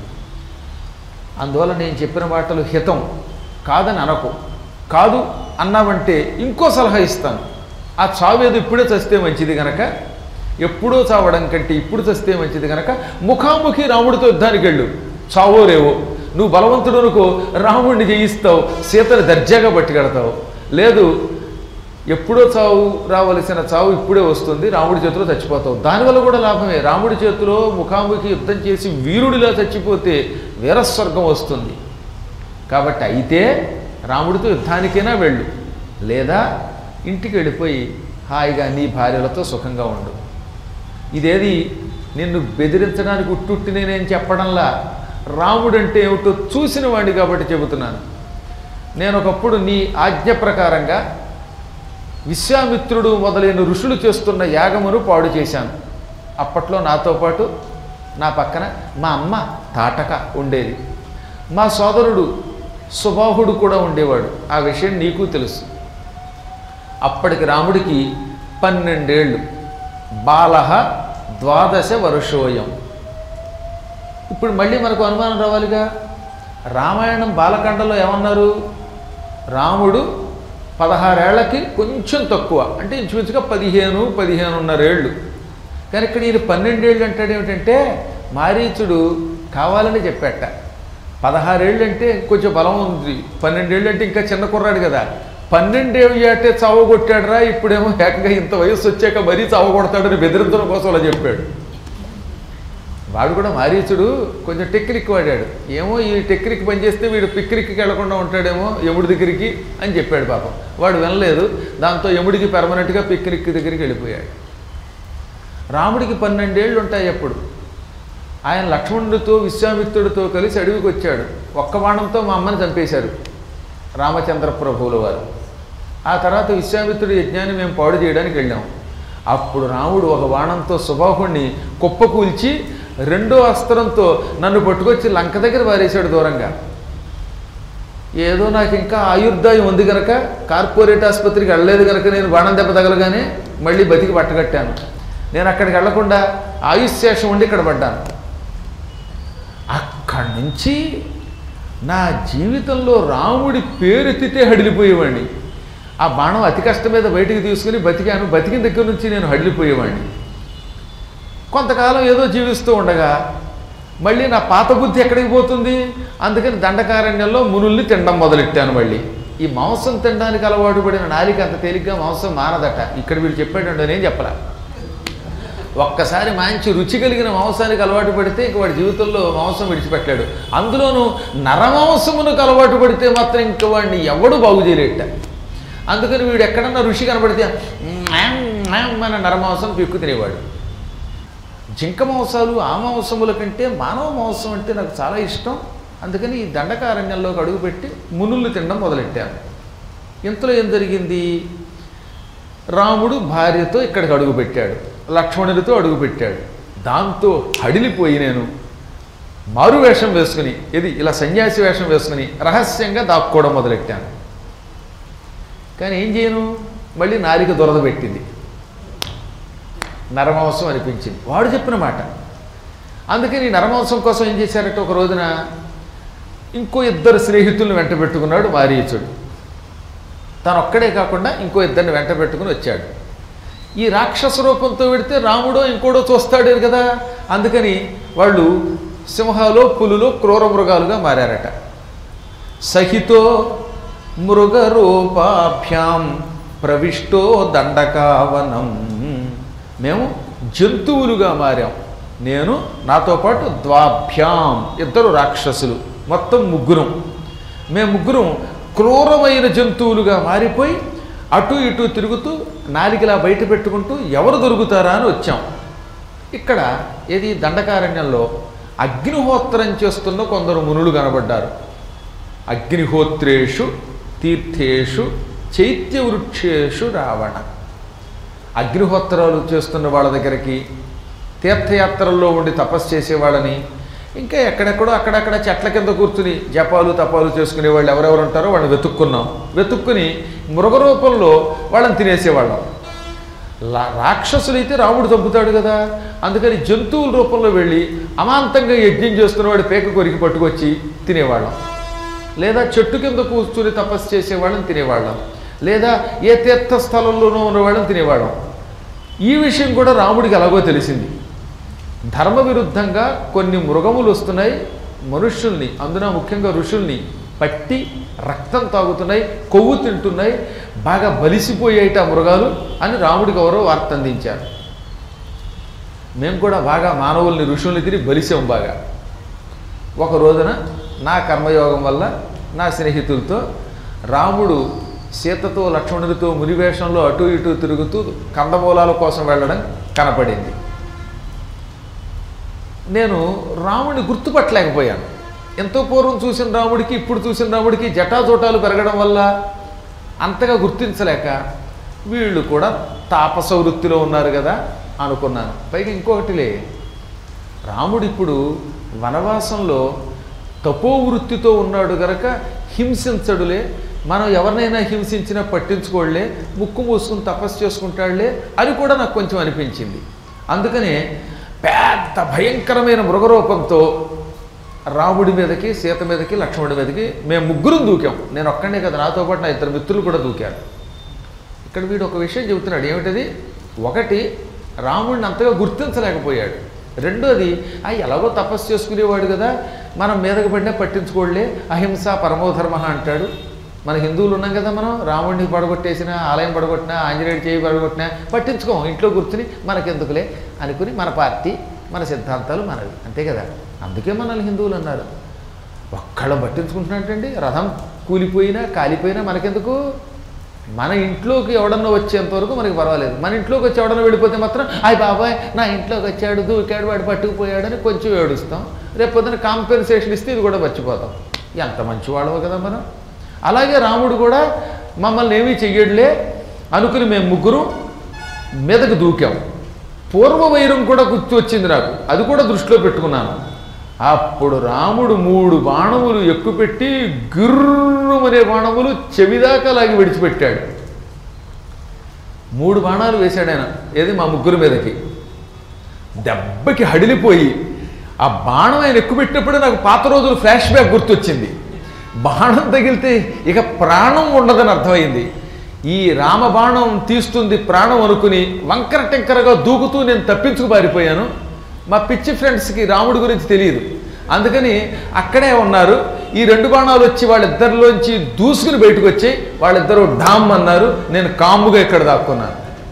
అందువల్ల నేను చెప్పిన మాటలు హితం కాదని అనకు కాదు అన్నావంటే ఇంకో సలహా ఇస్తాను ఆ చావేది ఇప్పుడే చస్తే మంచిది గనక ఎప్పుడో చావడం కంటే ఇప్పుడు చస్తే మంచిది గనక ముఖాముఖి రాముడితో యుద్ధానికి వెళ్ళు చావో రేవో నువ్వు బలవంతుడు అనుకో రాముడిని జయిస్తావు సీతను దర్జాగా పట్టుకెడతావు లేదు ఎప్పుడో చావు రావలసిన చావు ఇప్పుడే వస్తుంది రాముడి చేతిలో చచ్చిపోతావు దానివల్ల కూడా లాభమే రాముడి చేతిలో ముఖాముఖి యుద్ధం చేసి వీరుడిలా చచ్చిపోతే వీరస్వర్గం వస్తుంది కాబట్టి అయితే రాముడితో యుద్ధానికైనా వెళ్ళు లేదా ఇంటికి వెళ్ళిపోయి హాయిగా నీ భార్యలతో సుఖంగా ఉండు ఇదేది నిన్ను బెదిరించడానికి ఉట్టుట్టి నేనేం చెప్పడంలా రాముడంటే ఏమిటో చూసిన వాడిని కాబట్టి చెబుతున్నాను నేను ఒకప్పుడు నీ ఆజ్ఞ ప్రకారంగా విశ్వామిత్రుడు మొదలైన ఋషులు చేస్తున్న యాగమును పాడు చేశాను అప్పట్లో నాతో పాటు నా పక్కన మా అమ్మ తాటక ఉండేది మా సోదరుడు సుబాహుడు కూడా ఉండేవాడు ఆ విషయం నీకు తెలుసు అప్పటికి రాముడికి పన్నెండేళ్ళు బాలహ ద్వాదశ వరుషోయం ఇప్పుడు మళ్ళీ మనకు అనుమానం రావాలిగా రామాయణం బాలకాండలో ఏమన్నారు రాముడు పదహారేళ్లకి కొంచెం తక్కువ అంటే ఇంచుమించుగా పదిహేను పదిహేనున్నరేళ్ళు కానీ ఇక్కడ ఈయన పన్నెండేళ్ళు అంటాడు ఏమిటంటే మారీచుడు కావాలని చెప్పాట పదహారేళ్ళు అంటే కొంచెం బలం ఉంది పన్నెండేళ్ళు అంటే ఇంకా చిన్న కుర్రాడు కదా పన్నెండేళ్ళు అంటే చావు కొట్టాడురా ఇప్పుడేమో ఏకంగా ఇంత వయసు వచ్చాక మరీ చావు కొడతాడని బెదిరించడం కోసం అలా చెప్పాడు వాడు కూడా మారీచుడు కొంచెం టెక్నిక్ వాడాడు ఏమో ఈ టెక్నిక్ పనిచేస్తే వీడు పిక్నిక్కి వెళ్లకుండా ఉంటాడేమో యముడి దగ్గరికి అని చెప్పాడు పాపం వాడు వినలేదు దాంతో యముడికి పెర్మనెంట్గా పిక్నిక్ దగ్గరికి వెళ్ళిపోయాడు రాముడికి పన్నెండేళ్ళు ఉంటాయి అప్పుడు ఆయన లక్ష్మణుడితో విశ్వామిత్రుడితో కలిసి అడవికి వచ్చాడు ఒక్క బాణంతో మా అమ్మని చంపేశారు రామచంద్ర ప్రభువుల వారు ఆ తర్వాత విశ్వామిత్రుడి యజ్ఞాన్ని మేము పాడు చేయడానికి వెళ్ళాం అప్పుడు రాముడు ఒక బాణంతో సుబాహుణ్ణి కుప్పకూల్చి రెండో అస్త్రంతో నన్ను పట్టుకొచ్చి లంక దగ్గర వారేశాడు దూరంగా ఏదో నాకు ఇంకా ఆయుర్దాయం ఉంది కనుక కార్పొరేట్ ఆసుపత్రికి వెళ్ళలేదు కనుక నేను బాణం దెబ్బ తగలగానే మళ్ళీ బతికి పట్టగట్టాను నేను అక్కడికి వెళ్లకుండా ఆయుష్శేషం ఉండి ఇక్కడ పడ్డాను అక్కడి నుంచి నా జీవితంలో రాముడి పేరెత్తితే హడిలిపోయేవాడిని ఆ బాణం అతి కష్టం మీద బయటికి తీసుకుని బతికాను బతికిన దగ్గర నుంచి నేను హడిలిపోయేవాడిని కొంతకాలం ఏదో జీవిస్తూ ఉండగా మళ్ళీ నా పాత బుద్ధి ఎక్కడికి పోతుంది అందుకని దండకారణ్యంలో మునుల్ని తినడం మొదలెట్టాను మళ్ళీ ఈ మాంసం తినడానికి అలవాటు పడిన నాలిక అంత తేలిగ్గా మాంసం మానదట ఇక్కడ వీడు చెప్పాడు నేను చెప్పలా ఒక్కసారి మంచి రుచి కలిగిన మాంసానికి అలవాటు పడితే ఇంక వాడి జీవితంలో మాంసం విడిచిపెట్టాడు అందులోనూ నరమాంసమునకు అలవాటు పడితే మాత్రం ఇంక వాడిని ఎవడు బాగు చేయలేట అందుకని వీడు ఎక్కడన్నా రుచి కనబడితే మ్యామ్ మ్యామ్ మన నరమాంసం పిక్కు తినేవాడు జింక మాంసాలు ఆ మాంసముల కంటే మానవ మాంసం అంటే నాకు చాలా ఇష్టం అందుకని ఈ దండకారణ్యంలోకి అడుగుపెట్టి మునులు తినడం మొదలెట్టాను ఇంతలో ఏం జరిగింది రాముడు భార్యతో ఇక్కడికి అడుగుపెట్టాడు లక్ష్మణుడితో అడుగుపెట్టాడు దాంతో హడిలిపోయి నేను మారు వేషం వేసుకుని ఇది ఇలా సన్యాసి వేషం వేసుకుని రహస్యంగా దాక్కోవడం మొదలెట్టాను కానీ ఏం చేయను మళ్ళీ నారిక దురద పెట్టింది నరమాంసం అనిపించింది వాడు చెప్పిన మాట అందుకని ఈ నరమాంసం కోసం ఏం చేశారంటే ఒక రోజున ఇంకో ఇద్దరు స్నేహితులను వెంట పెట్టుకున్నాడు మారీచుడు తను ఒక్కడే కాకుండా ఇంకో ఇద్దరిని వెంట పెట్టుకుని వచ్చాడు ఈ రాక్షస రూపంతో పెడితే రాముడో ఇంకోడో చూస్తాడు కదా అందుకని వాళ్ళు సింహాలో పులులో క్రూర మృగాలుగా మారారట సహితో మృగరూపాభ్యాం ప్రవిష్టో దండకావనం మేము జంతువులుగా మారాం నేను నాతో పాటు ద్వాభ్యాం ఇద్దరు రాక్షసులు మొత్తం ముగ్గురం మేము ముగ్గురం క్రూరమైన జంతువులుగా మారిపోయి అటు ఇటు తిరుగుతూ నాలికలా బయట పెట్టుకుంటూ ఎవరు దొరుకుతారా అని వచ్చాం ఇక్కడ ఏది దండకారణ్యంలో అగ్నిహోత్రం చేస్తున్న కొందరు మునులు కనబడ్డారు అగ్నిహోత్రేషు తీర్థేషు చైత్యవృక్షేషు రావణ అగ్నిహోత్రాలు చేస్తున్న వాళ్ళ దగ్గరికి తీర్థయాత్రల్లో ఉండి తపస్సు చేసేవాళ్ళని ఇంకా ఎక్కడెక్కడో అక్కడక్కడ చెట్ల కింద కూర్చుని జపాలు తపాలు చేసుకునే వాళ్ళు ఎవరెవరు ఉంటారో వాళ్ళని వెతుక్కున్నాం వెతుక్కుని మృగరూపంలో వాళ్ళని తినేసేవాళ్ళం లా- రాక్షసులైతే రాముడు చంపుతాడు కదా అందుకని జంతువుల రూపంలో వెళ్ళి అమాంతంగా యజ్ఞం చేస్తున్నవాడు పేక కొరికి పట్టుకొచ్చి తినేవాళ్ళం లేదా చెట్టు కింద కూర్చుని తపస్సు చేసేవాళ్ళని తినేవాళ్ళం లేదా ఏ తీర్థ స్థలంలోనూ ఉన్నవాళ్ళని తినేవాళ్ళం ఈ విషయం కూడా రాముడికి ఎలాగో తెలిసింది ధర్మ విరుద్ధంగా కొన్ని మృగములు వస్తున్నాయి మనుష్యుల్ని అందున ముఖ్యంగా ఋషుల్ని పట్టి రక్తం తాగుతున్నాయి కొవ్వు తింటున్నాయి బాగా బలిసిపోయాయిట ఆ మృగాలు అని రాముడికి ఎవరో వార్త అందించారు మేము కూడా బాగా మానవుల్ని ఋషుల్ని తిరిగి బలిసాం బాగా ఒక రోజున నా కర్మయోగం వల్ల నా స్నేహితులతో రాముడు సీతతో లక్ష్మణుడితో మునివేషంలో అటు ఇటు తిరుగుతూ కందమూలాల కోసం వెళ్ళడం కనపడింది నేను రాముడిని గుర్తుపట్టలేకపోయాను ఎంతో పూర్వం చూసిన రాముడికి ఇప్పుడు చూసిన రాముడికి జటాజోటాలు పెరగడం వల్ల అంతగా గుర్తించలేక వీళ్ళు కూడా తాపస వృత్తిలో ఉన్నారు కదా అనుకున్నాను పైగా ఇంకొకటిలే రాముడు ఇప్పుడు వనవాసంలో తపో వృత్తితో ఉన్నాడు గనక హింసించడులే మనం ఎవరినైనా హింసించినా పట్టించుకోడులే ముక్కు మూసుకుని తపస్సు చేసుకుంటాడులే అని కూడా నాకు కొంచెం అనిపించింది అందుకనే పెద్ద భయంకరమైన మృగరూపంతో రాముడి మీదకి సీత మీదకి లక్ష్మణుడి మీదకి మేము ముగ్గురం దూకాం నేను ఒక్కడే కదా నాతో పాటు నా ఇద్దరు మిత్రులు కూడా దూకారు ఇక్కడ వీడు ఒక విషయం చెబుతున్నాడు ఏమిటది ఒకటి రాముడిని అంతగా గుర్తించలేకపోయాడు రెండోది ఆ ఎలాగో తపస్సు చేసుకునేవాడు కదా మనం మీదకి పడినా పట్టించుకోడలే అహింస పరమోధర్మ అంటాడు మన హిందువులు ఉన్నాం కదా మనం రాముడిని పడగొట్టేసిన ఆలయం పడగొట్టినా ఆంజనేయుడు చేయి పడగొట్టినా పట్టించుకోం ఇంట్లో కూర్చుని మనకెందుకులే అనుకుని మన పార్టీ మన సిద్ధాంతాలు మనవి అంతే కదా అందుకే మనల్ని హిందువులు అన్నారు ఒక్కళ్ళ పట్టించుకుంటున్నట్టండి రథం కూలిపోయినా కాలిపోయినా మనకెందుకు మన ఇంట్లోకి ఎవడన్నా వచ్చేంత వరకు మనకి పర్వాలేదు మన ఇంట్లోకి వచ్చి ఎవడన్నా వెళ్ళిపోతే మాత్రం అయ్య బాబాయ్ నా ఇంట్లోకి వచ్చాడు దూకాడు వాడు పట్టుకుపోయాడని కొంచెం ఏడుస్తాం రేపు పొద్దున కాంపెన్సేషన్ ఇస్తే ఇది కూడా మర్చిపోతాం ఎంత మంచివాళ్ళవు కదా మనం అలాగే రాముడు కూడా మమ్మల్ని ఏమీ చెయ్యడులే అనుకుని మేము ముగ్గురు మీదకు దూకాం పూర్వ వైరం కూడా గుర్తు వచ్చింది నాకు అది కూడా దృష్టిలో పెట్టుకున్నాను అప్పుడు రాముడు మూడు బాణములు ఎక్కుపెట్టి గిర్రుమనే బాణములు చెవిదాకా లాగి విడిచిపెట్టాడు మూడు బాణాలు వేశాడు ఆయన ఏది మా ముగ్గురు మీదకి దెబ్బకి హడిలిపోయి ఆ బాణం ఆయన ఎక్కుపెట్టినప్పుడే నాకు పాత రోజులు ఫ్లాష్ బ్యాక్ గుర్తొచ్చింది బాణం తగిలితే ఇక ప్రాణం ఉండదని అర్థమైంది ఈ రామబాణం తీస్తుంది ప్రాణం అనుకుని వంకర టెంకరగా దూకుతూ నేను తప్పించుకు పారిపోయాను మా పిచ్చి ఫ్రెండ్స్కి రాముడి గురించి తెలియదు అందుకని అక్కడే ఉన్నారు ఈ రెండు బాణాలు వచ్చి వాళ్ళిద్దరిలోంచి దూసుకుని బయటకు వచ్చి వాళ్ళిద్దరూ డామ్ అన్నారు నేను కాముగా ఇక్కడ దాక్కున్నాను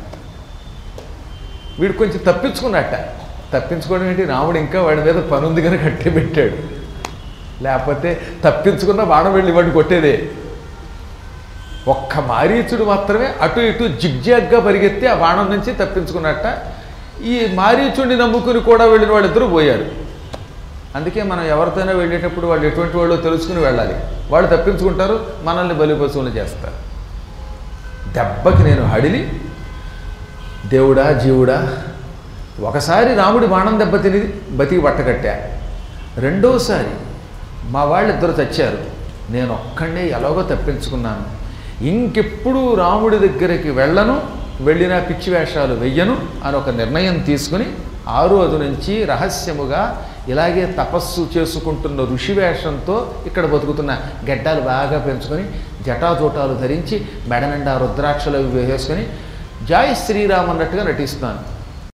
వీడు కొంచెం తప్పించుకున్నట్ట తప్పించుకోవడం ఏంటి రాముడు ఇంకా వాడి మీద పని ఉంది కనుక కట్టి పెట్టాడు లేకపోతే తప్పించుకున్న బాణం వెళ్ళి వాడిని కొట్టేదే ఒక్క మారీచుడు మాత్రమే అటు ఇటు జిగ్జాగ్గా పరిగెత్తి ఆ బాణం నుంచి తప్పించుకున్నట్ట ఈ మారీచుడిని నమ్ముకుని కూడా వెళ్ళిన వాళ్ళిద్దరూ పోయారు అందుకే మనం ఎవరితోనైనా వెళ్ళేటప్పుడు వాళ్ళు ఎటువంటి వాళ్ళు తెలుసుకుని వెళ్ళాలి వాళ్ళు తప్పించుకుంటారు మనల్ని బలి పశువులు చేస్తారు దెబ్బకి నేను హడిలి దేవుడా జీవుడా ఒకసారి రాముడి బాణం దెబ్బ తిని బతికి పట్టకట్టా రెండోసారి మా వాళ్ళిద్దరు చచ్చారు నేను ఒక్కడే ఎలాగో తప్పించుకున్నాను ఇంకెప్పుడు రాముడి దగ్గరికి వెళ్ళను వెళ్ళినా పిచ్చి వేషాలు వెయ్యను అని ఒక నిర్ణయం తీసుకుని ఆ రోజు నుంచి రహస్యముగా ఇలాగే తపస్సు చేసుకుంటున్న ఋషి వేషంతో ఇక్కడ బతుకుతున్న గడ్డాలు బాగా పెంచుకొని జటాజోటాలు ధరించి మెడ నిండా రుద్రాక్షలు అవి వేసుకొని జాయ్ శ్రీరామ్ అన్నట్టుగా నటిస్తున్నాను